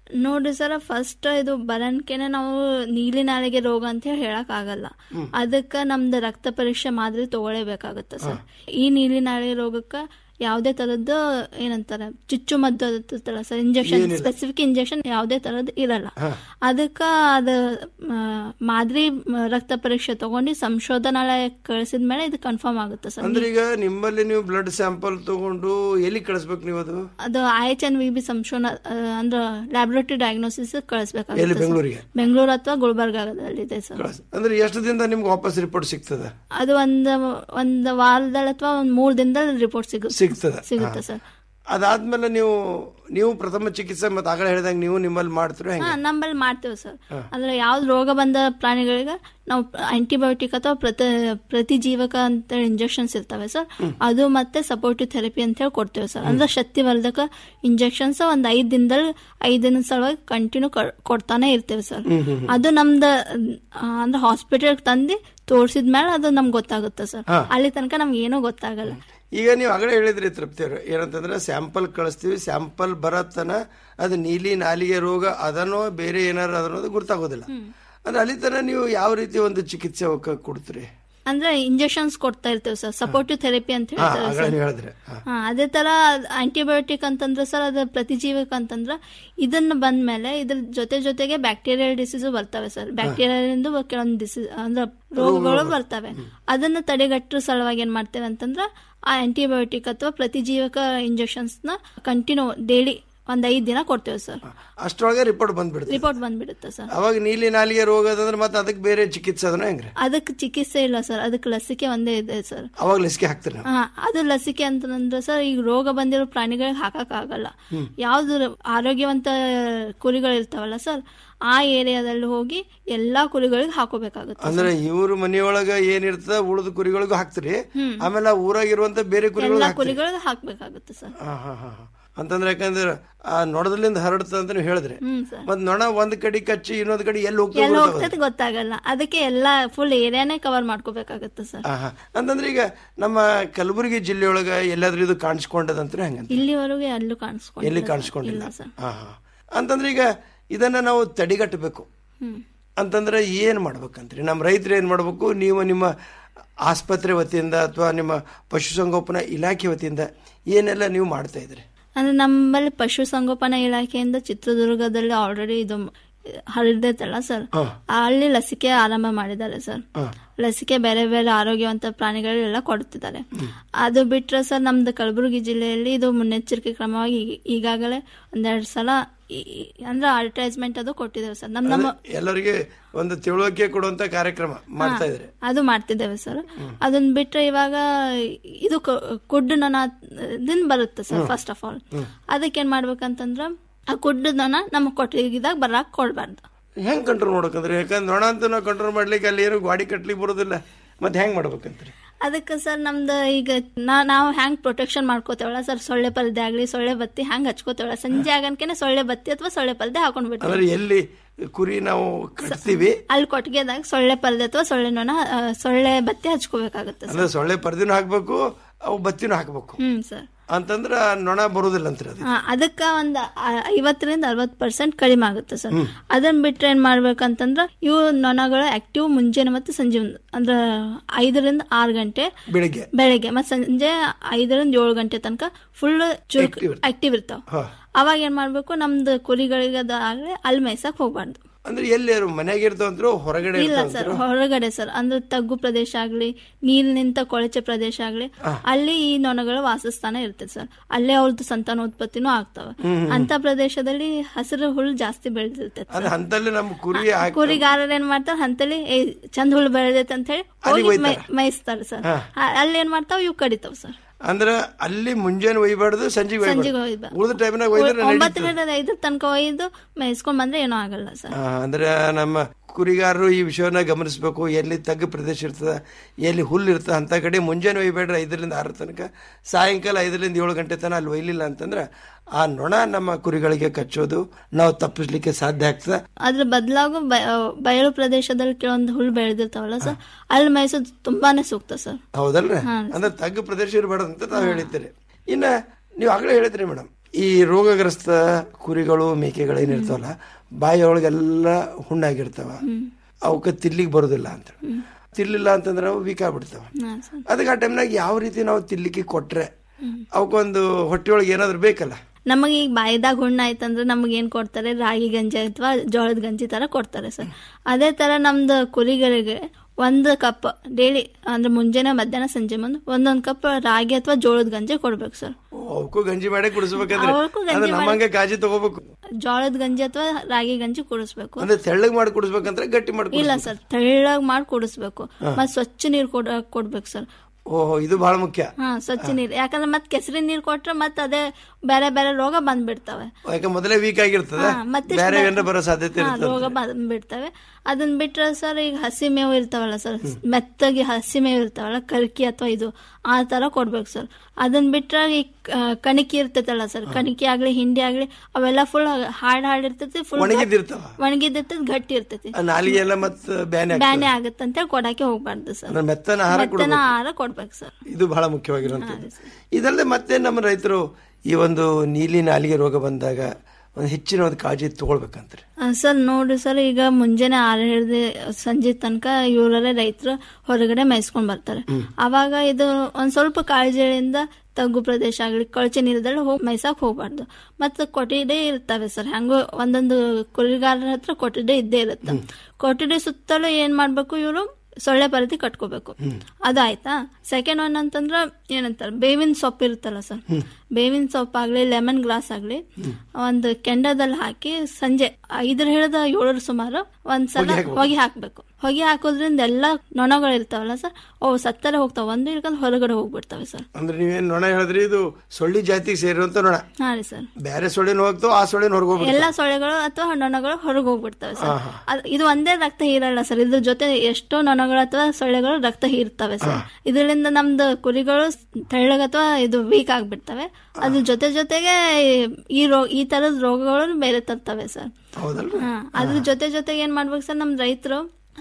ನೋಡ್ರಿ ಸರ್ ಫಸ್ಟ್ ಇದು ಬರನ್ಕೆನೆ ನಾವು ನೀಲಿ ನಾಲಿಗೆ ರೋಗ ಅಂತ ಹೇಳಿ ಹೇಳಕ್ ಆಗಲ್ಲ ಅದಕ್ಕ ನಮ್ದು ರಕ್ತ ಪರೀಕ್ಷೆ ಮಾದರಿ ತಗೊಳ್ಳೇಬೇಕಾಗತ್ತೆ ಸರ್ ಈ ನೀಲಿ ನಾಲಿಗೆ ರೋಗಕ್ಕ ಯಾವುದೇ ತರದ್ದು ಏನಂತಾರೆ ಚುಚ್ಚು ಮದ್ದು ಇರ್ತಲ್ಲ ಸರ್ ಇಂಜೆಕ್ಷನ್ ಏನಿಲ್ಲ. ಸ್ಪೆಸಿಫಿಕ್ ಇಂಜೆಕ್ಷನ್ ಯಾವುದೇ ತರದ್ ಇರಲ್ಲ ಅದಕ್ಕ ಅದ ಮ, ಮಾದರಿ ಮ, ರಕ್ತ ಪರೀಕ್ಷೆ ತಗೊಂಡು ಸಂಶೋಧನಾಲಯ ಕಳಿಸಿದ ಮೇಲೆ ಇದು ಕನ್ಫರ್ಮ್ ಆಗುತ್ತೆ ಸರ್ ಅಂದ್ರೆ ಈಗ ನಿಮ್ಮಲ್ಲಿ ನೀವು ಬ್ಲಡ್ ಸ್ಯಾಂಪಲ್ ತಗೊಂಡು ಎಲ್ಲಿ ಕಳಿಸ್ಬೇಕು ನೀವು ಅದು ಅದು I H N V B ಸಂಶೋಧನ ಆ, ಅಂದ್ರೆ ಲ್ಯಾಬೊರೇಟರಿ ಡಯಾಗ್ನೋಸಿಸ್ ಎಲ್ಲಿ ಕಳಿಸ್ಬೇಕಾಗುತ್ತೆ ಸರ್. ಬೆಂಗಳೂರಿಗೆ? ಬೆಂಗಳೂರು ಅಥವಾ ಗುಲ್ಬರ್ಗಾದಲ್ಲಿದೆ ಸರ್ ಕಳ್ಸ್- ಅಂದ್ರೆ ಎಷ್ಟು ದಿನದ ನಿಮ್ಗೆ ವಾಪಸ್ ರಿಪೋರ್ಟ್ ಸಿಗ್ತದ ಅದು ಒಂದ್ ಒಂದ್ ವಾರದಲ್ಲಿ ಅಥವಾ ಒಂದ್ ಮೂರ್ ದಿನದಲ್ಲಿ ರಿಪೋರ್ಟ್ ಸಿಗುತ್ತೆ ಸಿಗ್ತದ ಸಿಗುತ್ತೆ ಹಾ. ಸರ್ ಅದಾದ್ಮೇಲೆ ನೀವು ನೀವು ಪ್ರಥಮ ಚಿಕಿತ್ಸೆ ಮತ್ತೆ ಆಗಲೇ ಹೇಳಿದಂಗೆ ನೀವು ನಿಮ್ಮಲ್ಲಿ ಮಾಡ್ತೀರೋ ಹಾ ಹೆಂಗೆ ನಮ್ಮಲ್ಲಿ ಮಾಡ್ತೇವೆ ಸರ್ ಹಾ. ಅಂದ್ರೆ ಯಾವ್ದು ರೋಗ ಬಂದ ಪ್ರಾಣಿಗಳಿಗೆ ನಾವು ಆಂಟಿಬಯೋಟಿಕ್ ಅಥವಾ ಪ್ರತಿ ಪ್ರತಿಜೀವಕ ಅಂತ ಇಂಜೆಕ್ಷನ್ಸ್ ಇರ್ತವೆ ಸರ್ ಅದು ಮತ್ತೆ ಸಪೋರ್ಟಿವ್ ಥೆರಪಿ ಅಂತ ಹೇಳಿ ಕೊಡ್ತೇವೆ ಸರ್ ಅಂದ್ರೆ ಶಕ್ತಿವರ್ಧಕ ಇಂಜೆಕ್ಷನ್ಸ್ ಒಂದ್ ಐದ್ ದಿನದಲ್ಲಿ ಐದ್ ದಿನದ ಸಲುವಾಗಿ ಕಂಟಿನ್ಯೂ ಕೊಡ್ತಾನೆ ಇರ್ತೇವೆ ಸರ್ ಹ್ಮ್, ಹ್ಮ್, ಹ್ಮ್. ಅದು ನಮ್ದು ಆ, ಅಂದ್ರೆ ಹಾಸ್ಪಿಟಲ್ ತಂದು ತೋರ್ಸಿದ ಮೇಲೆ ಅದು ನಮ್ಗೆ ಗೊತ್ತಾಗುತ್ತೆ ಸರ್ ಹಾ. ಅಲ್ಲಿ ತನಕ ನಮ್ಗೆ ಏನೂ ಗೊತ್ತಾಗಲ್ಲ ಈಗ ನೀವು ಆಗಲೇ ಹೇಳಿದ್ರಿ ತೃಪ್ತಿಯವರು ಏನಂತಂದ್ರೆ ಸ್ಯಾಂಪಲ್ ಕಳಿಸ್ತೀವಿ ಸ್ಯಾಂಪಲ್ ಬರತ್ತನ ಅದು ನೀಲಿ ನಾಲಿಗೆ ರೋಗ ಅದನ್ನೋ ಬೇರೆ ಏನಾರು ಅದನ್ನೋದು ಗೊತ್ತಾಗೋದಿಲ್ಲ ಅಂದ್ರೆ ಅಲ್ಲಿ ತನ ನೀವು ಯಾವ ರೀತಿ ಒಂದು ಚಿಕಿತ್ಸೆ ಅವಕ್ಕ ಕೊಡ್ತೀರಿ ಅಂದ್ರೆ ಇಂಜೆಕ್ಷನ್ಸ್ ಕೊಡ್ತಾ ಇರ್ತೇವೆ ಸರ್ ಸಪೋರ್ಟಿವ್ ಥೆರಪಿ ಅಂತ ಹಾ ಹೇಳ್ತಾರೆ ಆಗಲೇ ಸರ್ ನೀವು ಹೇಳಿದ್ರೆ ಹಾ. ಹಾ, ಅದೇ ತರ ಆಂಟಿಬಯೋಟಿಕ್ ಅಂತಂದ್ರೆ ಸರ್ ಅದು ಪ್ರತಿಜೀವಕ ಅಂತಂದ್ರೆ ಇದನ್ನ ಬಂದ್ಮೇಲೆ ಇದ್ರ ಜೊತೆ ಜೊತೆಗೆ ಬ್ಯಾಕ್ಟೀರಿಯಲ್ ಡಿಸೀಸ್ ಬರ್ತವೆ ಸರ್ ಬ್ಯಾಕ್ಟೀರಿಯಾದಿಂದ ಕೆಲವೊಂದು ಡಿಸೀಸ್ ಅಂದ್ರೆ ರೋಗಗಳು ಬರ್ತವೆ ಅದನ್ನ ತಡೆಗಟ್ಟೋ ಸಲುವಾಗಿ ಏನ್ ಮಾಡ್ತೇವೆ ಅಂತಂದ್ರೆ ಆ ಆಂಟಿಬಯೋಟಿಕ್ ಅಥವಾ ಪ್ರತಿಜೀವಕ ಇಂಜೆಕ್ಷನ್ಸ್ ನ ಕಂಟಿನ್ಯೂ ಡೈಲಿ ಒಂದ್ ಐದ್ ದಿನ ಕೊಡ್ತೇವೆ ಸರ್ ಅಷ್ಟರೊಳಗೆ ರಿಪೋರ್ಟ್ ಬಂದ್ಬಿಡುತ್ತೆ ರಿಪೋರ್ಟ್ ಬಂದ್ಬಿಡುತ್ತೆ ಸರ್ ಅವಾಗ ನೀಲಿ ನಾಲಿಗೆ ರೋಗ ಅದಂದ್ರೆ ಮತ್ತೆ ಅದಕ್ಕೆ ಬೇರೆ ಚಿಕಿತ್ಸೆ ಅದನ್ನ ಹೆಂಗ್ರಿ ಅದಕ್ಕೆ ಚಿಕಿತ್ಸೆ ಇಲ್ಲ ಸರ್ ಅದಕ್ಕೆ ಲಸಿಕೆ ಒಂದೇ ಇದೆ ಸರ್ ಅವಾಗ ಲಸಿಕೆ ಹಾಕ್ತೀರಿ ನಾವು ಹಾ ಅದು ಲಸಿಕೆ ಅಂತಂದ್ರೆ ಸರ್ ಈಗ ರೋಗ ಬಂದಿರೋ ಪ್ರಾಣಿಗಳಿಗೆ ಹಾಕಕ್ ಆಗಲ್ಲ ಹ್ಮ್. ಯಾವ್ದು ಆರೋಗ್ಯವಂತ ಕುರಿಗಳು ಇರ್ತಾವಲ್ಲ ಸರ್ ಆ ಏರಿಯಾದಲ್ಲಿ ಹೋಗಿ ಎಲ್ಲಾ ಕುರಿಗಳಿಗೆ ಹಾಕೋಬೇಕಾಗುತ್ತೆ ಅಂದ್ರೆ ಇವ್ರ ಮನೆಯೊಳಗ ಏನಿರ್ತದ ಉಳಿದ ಕುರಿಗಳಿಗೂ ಹಾಕ್ತಿರಿ ಹ್ಮ್. ಆಮೇಲೆ ಆ ಊರಾಗಿರುವಂತ ಬೇರೆ ಕುರಿಗಳು ಎಲ್ಲಾ ಹಾಕ್ತಿರಿ ಕುರಿಗಳಿಗೆ ಹಾಕ್ಬೇಕಾಗುತ್ತೆ ಸರ್ ಹಾ ಹಾ ಹಾ ಹಾ. ಅಂತಂದ್ರೆ ಯಾಕಂದ್ರೆ ಆ ನೊಣದಲ್ಲಿಂದ ಹರಡ್ತದ ಅಂತ ನೀವು ಹೇಳಿದ್ರೆ ಹ್ಮ್ ಸರ್ ಮತ್ ನೊಣ ಒಂದ್ ಕಡೆ ಕಚ್ಚಿ ಇನ್ನೊಂದ್ ಕಡೆ ಎಲ್ಲಿ ಎಲ್ಲಿ ಹೋಗ್ತದೆ ಹೋಗ್ತದೆ ಗೊತ್ತಾಗಲ್ಲ ಅದಕ್ಕೆ ಎಲ್ಲಾ ಫುಲ್ ಏರಿಯಾನೇ ಕವರ್ ಮಾಡ್ಕೋಬೇಕಾಗುತ್ತೆ ಸರ್ ಆಹಾ. ಅಂತಂದ್ರೆ ಈಗ ನಮ್ಮ ಕಲಬುರಗಿ ಜಿಲ್ಲೆಯೊಳಗ ಎಲ್ಲಾದ್ರೂ ಇದು ಕಾಣಿಸ್ಕೊಂಡದಂದ್ರೆ ಹೆಂಗಂತ ಇಲ್ಲಿವರೆಗೆ ಎಲ್ಲೂ ಕಾಣಿಸ್ಕೊಂಡಿಲ್ಲ ಎಲ್ಲಿ ಸರ್. ಕಾಣಿಸ್ಕೊಂಡಿಲ್ಲ ಇಲ್ಲ ಸರ್ ಹಾ ಹಾ ಅಂತಂದ್ರೆ ಈಗ ಇದನ್ನ ನಾವು ತಡೆಗಟ್ಟಬೇಕು ಹ್ಮ್ ಅಂತಂದ್ರೆ ಏನ್ ಮಾಡ್ಬೇಕಂತ್ರಿ ನಮ್ಮ ರೈತರು ಏನ್ ಮಾಡ್ಬೇಕು ನೀವು ನಿಮ್ಮ ಆಸ್ಪತ್ರೆ ವತಿಯಿಂದ ಅಥವಾ ನಿಮ್ಮ ಪಶುಸಂಗೋಪನಾ ಇಲಾಖೆ ವತಿಯಿಂದ ಏನೆಲ್ಲ ನೀವು ಮಾಡ್ತಾ ಇದ್ರಿ ಅಂದ್ರೆ ನಮ್ಮಲ್ಲಿ ಪಶುಸಂಗೋಪನಾ ಇಲಾಖೆಯಿಂದ ಚಿತ್ರದುರ್ಗದಲ್ಲಿ ಆಲ್ರೆಡಿ ಇದು ಹರಡೈತಲ್ಲ ಸರ್ ಹಾ. ಅಲ್ಲಿ ಲಸಿಕೆ ಆರಂಭ ಮಾಡಿದ್ದಾರೆ ಸರ್ ಹಾ. ಲಸಿಕೆ ಬೇರೆ ಬೇರೆ ಆರೋಗ್ಯವಂತ ಪ್ರಾಣಿಗಳೆಲ್ಲ ಕೊಡುತ್ತಿದ್ದಾರೆ ಅದು ಬಿಟ್ರೆ ಸರ್ ನಮ್ದು ಕಲಬುರಗಿ ಜಿಲ್ಲೆಯಲ್ಲಿ ಇದು ಮುನ್ನೆಚ್ಚರಿಕೆ ಕ್ರಮವಾಗಿ ಈಗ- ಈಗಾಗಲೇ ಒಂದೆರಡು ಸಲ ಈ- ಈ- ಅಂದ್ರೆ ಅಡ್ವರ್ಟೈಸ್ಮೆಂಟ್ ಅದು ಕೊಟ್ಟಿದ್ದೇವೆ ಸರ್ ನಮ್ ನಮ್ಮ ಅಂದ್ರೆ ಎಲ್ಲರಿಗೆ ಒಂದು ತಿಳುವಳಿಕೆ ಕೊಡುವಂತ ಕಾರ್ಯಕ್ರಮ ಮಾಡ್ತಾ ಇದ್ರಿ ಅದು ಮಾಡ್ತಿದ್ದೇವೆ ಸರ್ ಅದನ್ನ ಬಿಟ್ರೆ ಇವಾಗ ಇದು ಕ- ಕುಡ್ಡು ನೊಣ ದಿಂದ ಬರುತ್ತೆ sir hmm. First of all hmm. ಅದಕ್ಕೆ ಏನ್ ಮಾಡ್ಬೇಕಂತಂದ್ರ ಆ ಕುಡ್ಡು ನೊಣ ನಮ್ಮ ಕೊಟ್ಟಿಗೆದಾಗ ಬರಾಕ್ ಕೊಡ್ಬಾರ್ದು ಹೆಂಗ್ ಕಂಟ್ರೋಲ್ ಮಾಡ್ಬೇಕಂದ್ರೆ ಯಾಕಂದ್ರೆ ನೊಣ ಅಂತ ನಾವು ಕಂಟ್ರೋಲ್ ಮಾಡ್ಲಿಕ್ಕೆ ಅಲ್ಲಿ ಏನು ಗಾಡಿ ಕಟ್ಲಿಕ್ಕೆ ಬರೋದಿಲ್ಲ ಮತ್ತೆ ಹೆಂಗ್ ಮಾಡ್ಬೇಕಂತ್ರಿ ಅದಕ್ಕೆ ಸರ್ ನಮ್ದು ಈಗ ನಾ- ನಾವು ಹ್ಯಾಂಗ್ ಪ್ರೊಟೆಕ್ಷನ್ ಮಾಡ್ಕೋತೇವಲ್ಲ ಸರ್ ಸೊಳ್ಳೆ ಪರದೆ ಆಗ್ಲಿ ಸೊಳ್ಳೆ ಬತ್ತಿ ಹ್ಯಾಂಗ್ ಹಚ್ಕೋತೇವಲ್ಲ ಸಂಜೆ ಆಗನ್ಕೆನೆ ಸೊಳ್ಳೆ ಬತ್ತಿ ಅಥವಾ ಸೊಳ್ಳೆ ಪರದೆ ಹಾಕೊಂಡ್ ಅಂದ್ರೆ ಬಿಡ್ತೀವಿ ಎಲ್ಲಿ ಕುರಿ ನಾವು ಕಟ್ತೀವಿ ಅಲ್ಲಿ ಕೊಟ್ಟಿಗೆದಾಗ ಸೊಳ್ಳೆ ಪರದೆ ಅಥವಾ ಸೊಳ್ಳೆ ನೊಣ ಆ, ಸೊಳ್ಳೆ ಬತ್ತಿ ಹಚ್ಕೋಬೇಕಾಗುತ್ತೆ ಸರ್ ಅಂದ್ರೆ ಸೊಳ್ಳೆ ಪರ್ದಿನೂ ಹಾಕ್ಬೇಕು ಅವು ಬತ್ತಿನೂ ಹಾಕ್ಬೇಕು ಹ್ಮ್ ಸರ್ ಅಂತಂದ್ರ ನೊಣ ಬರುದಿಲ್ಲ ಅಂತ್ರಿ ಅದು ಹಾ, ಅದಕ್ಕ ಒಂದ್ ಆ- ಐವತ್ತರಿಂದ ಅರವತ್ ಪರ್ಸೆಂಟ್ ಕಡಿಮೆ ಆಗುತ್ತೆ ಸರ್ ಹ್ಮ್. ಅದನ್ನ ಬಿಟ್ರೆ ಏನ್ ಮಾಡ್ಬೇಕಂತಂದ್ರ ಇವು ನೊಣಗಳು ಆಕ್ಟಿವ್ ಮುಂಜಾನೆ ಮತ್ತೆ ಸಂಜೆ ಒಂದು- ಅಂದ್ರ ಐದರಿಂದ ಆರು ಗಂಟೆ ಬೆಳಿಗ್ಗೆ ಬೆಳಿಗ್ಗೆ ಮತ್ತೆ ಸಂಜೆ ಐದರಿಂದ ಏಳು ಗಂಟೆ ತನಕ ಫುಲ್ ಚುರುಕ್ Active ಇರ್ತಾವ. ಆಕ್ಟಿವ್ ಇರ್ತಾವ ಹಾ. ಅವಾಗ ಏನ್ ಮಾಡ್ಬೇಕು ನಮ್ದು ಕುರಿಗಳಿಗೆ ಅದು ಆಗ್ಲಿ ಅಲ್ಲಿ ಮೇಯ್ಸಕ್ ಹೋಗ್ಬಾರ್ದು ಅಂದ್ರೆ ಎಲ್ಲಿ ಮನೆಯಾಗ ಇರ್ತಾವಂತ್ರು ಹೊರಗಡೆ ಇಲ್ಲ ಸರ್ ಇರ್ತಾವಂತ್ರು ಹೊರಗಡೆ ಸರ್ ಅಂದ್ರೆ ತಗ್ಗು ಪ್ರದೇಶ ಆಗ್ಲಿ ನೀರ್ ನಿಂತ ಕೊಳಚೆ ಪ್ರದೇಶ ಆಗ್ಲಿ ಹಾ. ಅಲ್ಲಿ ಈ ನೊಣಗಳ ವಾಸಸ್ಥಾನ ಇರ್ತದೆ ಸರ್ ಅಲ್ಲೇ ಅವ್ರದ್ದು ಸಂತಾನೋತ್ಪತ್ತಿನೂ ಆಗ್ತಾವ ಹ್ಮ್, ಹ್ಮ್. ಅಂತ ಪ್ರದೇಶದಲ್ಲಿ ಹಸಿರು ಹುಲ್ಲು ಜಾಸ್ತಿ ಬೆಳೆದಿರ್ತೈತೆ ಅದ್ ಹಂತಲ್ಲಿ ನಮ್ಮ ಕುರಿ ಹಾಕಿ ಕುರಿಗಾರರು ಏನ್ ಮಾಡ್ತಾರ ಅಂತಲ್ಲಿ ಏ ಚಂದ ಹುಲ್ಲು ಬೆಳೆದೈತೆ ಅಂತ ಹೇಳಿ ಅಲ್ಲಿಗ್ ಹೋಗಿ ಒಯ್ತಾರ. ಮೈ- ಮೇಯಿಸ್ತಾರ ಸರ್ ಹಾ. ಆ- ಅಲ್ಲಿ ಏನ್ ಮಾಡ್ತಾವ ಇವು ಕಡಿತಾವ ಸರ್ ಅಂದ್ರ ಅಲ್ಲಿ ಮುಂಜಾನೆ ಒಯ್ಬಾರ್ದು ಸಂಜೆಗೆ ಸಂಜೆಗೆ ಒಯ್ಬಾರ್ದು ಒಯ್ಬಾರ್ದು. ಉಳಿದ ಟೈಮ್ನಾಗ ಒಯ್ದ್ರೆ ಒಂಬತ್ತರಿಂದ ಐದರ ತನಕ ಒಯ್ದು ಮೇಯಿಸ್ಕೊಂಡ್ ಬಂದ್ರೆ ಏನೂ ಆಗಲ್ಲ ಸರ್ ಆ, ಅಂದ್ರೆ ನಮ್ಮ ಕುರಿಗಾರರು ಈ ವಿಷಯವನ್ನ ಗಮನಿಸಬೇಕು ಎಲ್ಲಿ ತಗ್ಗು ಪ್ರದೇಶ ಇರ್ತದ ಎಲ್ಲಿ ಹುಲ್ಲು ಇರ್ತದ ಅಂತ ಕಡೆ ಮುಂಜಾನೆ ಒಯ್ಬೇಡ್ರಿ ಐದರಿಂದ ಆರು ತನಕ ಸಾಯಂಕಾಲ ಐದರಿಂದ ಏಳು ಗಂಟೆ ತನಕ ಅಲ್ಲಿ ಒಯ್ಲಿಲ್ಲ ಅಂತಂದ್ರೆ ಆ ನೊಣ ನಮ್ಮ ಕುರಿಗಳಿಗೆ ಕಚ್ಚೋದು ನಾವು ತಪ್ಪಿಸ್ಲಿಕ್ಕೆ ಸಾಧ್ಯ ಆಗ್ತದ ಅದ್ರ ಬದಲಾಗೂ ಬಯಲು ಪ್ರದೇಶದಲ್ಲಿ ಕೆಲವೊಂದು ಹುಲ್ಲು ಬೆಳೆದಿರ್ತಾವಲ್ಲ ಸರ್ ಅಲ್ಲಿ ಮೇಯಿಸೋದು ತುಂಬಾನೇ ಸೂಕ್ತ ಸರ್ ಹೌದಲ್ರಿ ಹಾ. ಅಂದ್ರೆ ತಗ್ಗು ಪ್ರದೇಶ ಇರಬಾರ್ದು ಅಂತ ನಾವು ಹೇಳಿದ್ದೀರಿ ಇನ್ನ ನೀವು ಆಗ್ಲೇ ಹೇಳಿದ್ರಿ ಮೇಡಮ್ ಈ ರೋಗಗ್ರಸ್ತ ಕುರಿಗಳು ಮೇಕೆಗಳು ಏನಿರ್ತಾವಲ್ಲ ಬಾಯಿಯೊಳಗೆಲ್ಲ ಹುಣ್ಣಾಗಿರ್ತಾವ ಅವಕ್ಕೆ ತಿರ್ಲಿಕ್ಕೆ ಬರೋದಿಲ್ಲ ಅಂತ ತಿರ್ಲಿಲ್ಲ ಅಂತಂದ್ರೆ ಅವು ವೀಕ್ ಆಗ್ಬಿಡ್ತಾವ ಅದಕ್ಕೆ ಆ ಟೈಮ್ನಾಗ ಯಾವ ರೀತಿ ನಾವು ತಿರ್ಲಿಕ್ಕೆ ಕೊಟ್ರೆ ಅವಕ್ಕೊಂದು ಹೊಟ್ಟೆಯೊಳಗೆ ಏನಾದ್ರು ಬೇಕಲ್ಲ ನಮಗೆ ಈಗ ಬಾಯಿದಾಗ ಹುಣ್ಣ ಆಯ್ತಂದ್ರೆ ನಮಗೆ ಏನ್ ಕೊಡ್ತಾರೆ ರಾಗಿ ಗಂಜಿ ಅಥವಾ ಜೋಳದ ಗಂಜಿ ತರ ಕೊಡ್ತಾರೆ ಸರ್ ಅದೇ ತರ ನಮ್ದು ಕುರಿಗಳಿಗೆ ಒಂದು ಕಪ್ ಡೈಲಿ ಅಂದ್ರೆ ಮುಂಜಾನೆ ಮಧ್ಯಾಹ್ನ ಸಂಜೆ ಮುಂದೆ ಒಂದೊಂದ್ ಕಪ್ ರಾಗಿ ಅಥವಾ ಜೋಳದ ಗಂಜಿ ಕೊಡ್ಬೇಕು ಸರ್ ಅವಕ್ಕೂ ಗಂಜಿ ಮಾಡೇ ಕುಡಿಸ್ಬೇಕಂದ್ರೆ ಅವಕ್ಕೂ ಗಂಜಿ ಅಂದ್ರೆ ಮಾಡಿ- ನಮ್ಮಂಗೆ ಕಾಜಿ ತಗೋಬೇಕು ಜೋಳದ ಗಂಜಿ ಅಥವಾ ರಾಗಿ ಗಂಜಿ ಕುಡಿಸ್ಬೇಕು ಅಂದ್ರೆ ತೆಳ್ಳಗ್ ಮಾಡಿ ಕುಡಿಸ್ಬೇಕಂದ್ರೆ ಗಟ್ಟಿ ಮಾಡಿ ಇಲ್ಲ ಸರ್ ತೆಳ್ಳಗ್ ಮಾಡಿ ಕುಡಿಸ್ಬೇಕು ಹಾ. ಮತ್ ಸ್ವಚ್ಛ ನೀರ್ ಕೊಡ್ ಕೊಡ್ಬೇಕು ಸರ್ ಓಹೋ ಇದು ಬಹಳ ಮುಖ್ಯ ಹಾ ಸ್ವಚ್ಛ ನೀರ್ ಯಾಕಂದ್ರೆ ಮತ್ ಕೆಸರಿ ನೀರ್ ಕೊಟ್ರೆ ಮತ್ ಅದೇ ಬೇರೆ ಬೇರೆ ರೋಗ ಬಂದ್ಬಿಡ್ತವೆ ಯಾಕೆ ಮೊದಲೇ ವೀಕ್ ಆಗಿರ್ತದೆ ಹಾ, ಮತ್ತೆ ಬೇರೆ ಇಷ್ಟ- ಏನಾರ ಬರೋ ಸಾಧ್ಯತೆ ಹಾ, ಇರ್ತದೆ ರೋಗ ಬಂದ್ಬಿಡ್ತವೆ ಅದನ್ನ ಬಿಟ್ರೆ ಸರ್ ಈಗ ಹಸಿ ಮೇವು ಇರ್ತಾವಲ್ಲ ಸರ್ ಮೆತ್ತಗೆ ಹಸಿ ಮೇವು ಇರ್ತಾವಲ್ಲ ಕರ್ಕಿ ಅಥವಾ ಇದು ಆ ತರ ಕೊಡ್ಬೇಕು ಸರ್ ಅದನ್ನ ಬಿಟ್ರೆ ಈ ಕ- ಕಣಿಕಿ ಇರ್ತೈತಲ್ಲ ಸರ್ ಕಣಿಕಿ ಆಗ್ಲಿ ಹಿಂಡಿ ಆಗ್ಲಿ ಅವೆಲ್ಲ ಫುಲ್ ಹಾಡ್ ಹಾಡ್ ಇರ್ತೈತಿ ಫುಲ್ ಒಣಗಿದ್ದಿರ್ತಾವ ಒಣಗಿದ್ದಿರ್ತೈತಿ ಗಟ್ಟಿ ಇರ್ತೈತಿ ಆ ನಾಲಿಗೆ ಎಲ್ಲ ಮತ್ ಬ್ಯಾನೆ ಆಗ್ತದೆ. ಬ್ಯಾನೆ ಆಗತ್ತಂತ ಕೊಡಕ್ಕೆ ಹೋಗ್ಬಾರ್ದು ಸರ್ ಅಂದ್ರೆ ಮೆತ್ತನ ಆಹಾರ ಮೆತ್ತನ ಕೊಡ್ಬೇಕು ಆಹಾರ ಕೊಡ್ಬೇಕು ಸರ್ ಇದು ಬಹಳ ಮುಖ್ಯವಾಗಿರುವಂತದ್ದು ಇದಲ್ಲದೆ ಮತ್ತೆ ನಮ್ಮ ರೈತರು ಈ ಒಂದು ನೀಲಿ ನಾಲಿಗೆ ರೋಗ ಬಂದಾಗ ಒಂದು ಹೆಚ್ಚಿನ ಒಂದು ಕಾಳಜಿ ತಗೊಳ್ಬೇಕಂತ್ರಿ ಆ, ಸರ್ ನೋಡ್ರಿ ಸರ್ ಈಗ ಮುಂಜಾನೆ ಆರು ಹಿಡಿದು ಸಂಜೆ ತನಕ ಇವರಲ್ಲೇ ರೈತರು ಹೊರಗಡೆ ಮೇಯಿಸ್ಕೊಂಡ್ ಬರ್ತಾರೆ ಅವಾಗ ಇದು ಒಂದ್ ಸ್ವಲ್ಪ ಕಾಳಜಿಯಿಂದ ತಗ್ಗು ಪ್ರದೇಶ ಆಗ್ಲಿ ಕೊಳಚೆ ನೀರದಲ್ಲಿ ಹೋಗಿ ಮೇಯ್ಸಕ್ ಹೋಗ್ಬಾರ್ದು ಮತ್ತೆ ಕೊಠಡಿ ಇರ್ತವೆ ಸರ್ ಹಂಗ ಒಂದೊಂದು ಕುರಿಗಾರರ ಹತ್ರ ಕೊಠಡಿ ಇದ್ದೇ ಇರುತ್ತೆ ಕೊಠಡಿ ಸುತ್ತಲೂ ಏನ್ ಮಾಡ್ಬೇಕು ಇವರು ಸೊಳ್ಳೆ ಪರದಿ ಕಟ್ಕೋಬೇಕು ಅದು ಆಯ್ತಾ ಸೆಕೆಂಡ್ ಒನ್ ಅಂತಂದ್ರ ಏನಂತಾರ ಬೇವಿನ ಸೊಪ್ಪು ಇರುತ್ತಲ್ಲ ಸರ್ ಬೇವಿನ ಸೊಪ್ಪು ಆಗ್ಲಿ ಲೆಮನ್ ಗ್ಲಾಸ್ ಆಗ್ಲಿ ಒಂದು ಕೆಂಡದಲ್ಲಿ ಹಾಕಿ ಸಂಜೆ ಐದರ ಹಿಡಿದ ಏಳರ ಸುಮಾರು ಒಂದ್ಸಲ ಹೊಗೆ ಹಾಕ್ಬೇಕು. ಹೊಗೆ ಹಾಕ್ಬೇಕು ಹೊಗೆ ಹಾಕೋದ್ರಿಂದ ಎಲ್ಲಾ ನೊಣಗಳು ಇರ್ತಾವಲ್ಲ ಸರ್ ಅವು ಸತ್ತರೆ ಹೋಗ್ತಾವ ಒಂದು ಹಿಡ್ಕೊಂಡು ಹೊರಗಡೆ ಹೋಗ್ಬಿಡ್ತವೆ ಸರ್ ಅಂದ್ರೆ ನೀವೇನ್ ನೊಣ ಹೇಳಿದ್ರಿ ಇದು ಸೊಳ್ಳಿ ಜಾತಿಗೆ ಸೇರಿರುವಂತ ನೊಣ ಹಾ ರೀ ಸರ್ ಬೇರೆ ಸೊಳ್ಳಿನ ಹೋಗ್ತಾವ ಆ ಸೊಳ್ಳಿನ ಹೊರಗೆ ಹೋಗ್ಬಿಡ್ತಾವ ಎಲ್ಲಾ ಸೊಳ್ಳೆಗಳು ಅಥವಾ ನೊಣಗಳು ಹೊರಗೆ ಹೋಗ್ಬಿಡ್ತವೆ ಸರ್ ಆಹಾ. ಅದ್- ಇದು ಒಂದೇ ರಕ್ತ ಹೀರಲ್ಲ ಸರ್ ಇದ್ರ ಜೊತೆ ಎಷ್ಟೋ ನೊಣಗಳು ಅಥವಾ ಸೊಳ್ಳೆಗಳು ರಕ್ತ ಹೀರ್ತವೆ ಸರ್ ಇದರಿಂದ ನಮ್ದು ಕುರಿಗಳು ತೆಳ್ಳಗ ಅಥವಾ ಇದು ವೀಕ್ ಆಗ್ಬಿಡ್ತವೆ ಅದ್ರ ಜೊತೆ ಜೊತೆಗೆ ಈ ರೋಗ ಈ ತರದ ರೋಗಗಳು ಬೇರೆ ತರ್ತವೆ ಸರ್ ಹೌದಲ್ರಿ ಹಾ ಅದ್ರ ಜೊತೆ ಜೊತೆಗೆ ಏನ್ ಮಾಡ್ಬೇಕು ಸರ್ ನಮ್ ರೈತರು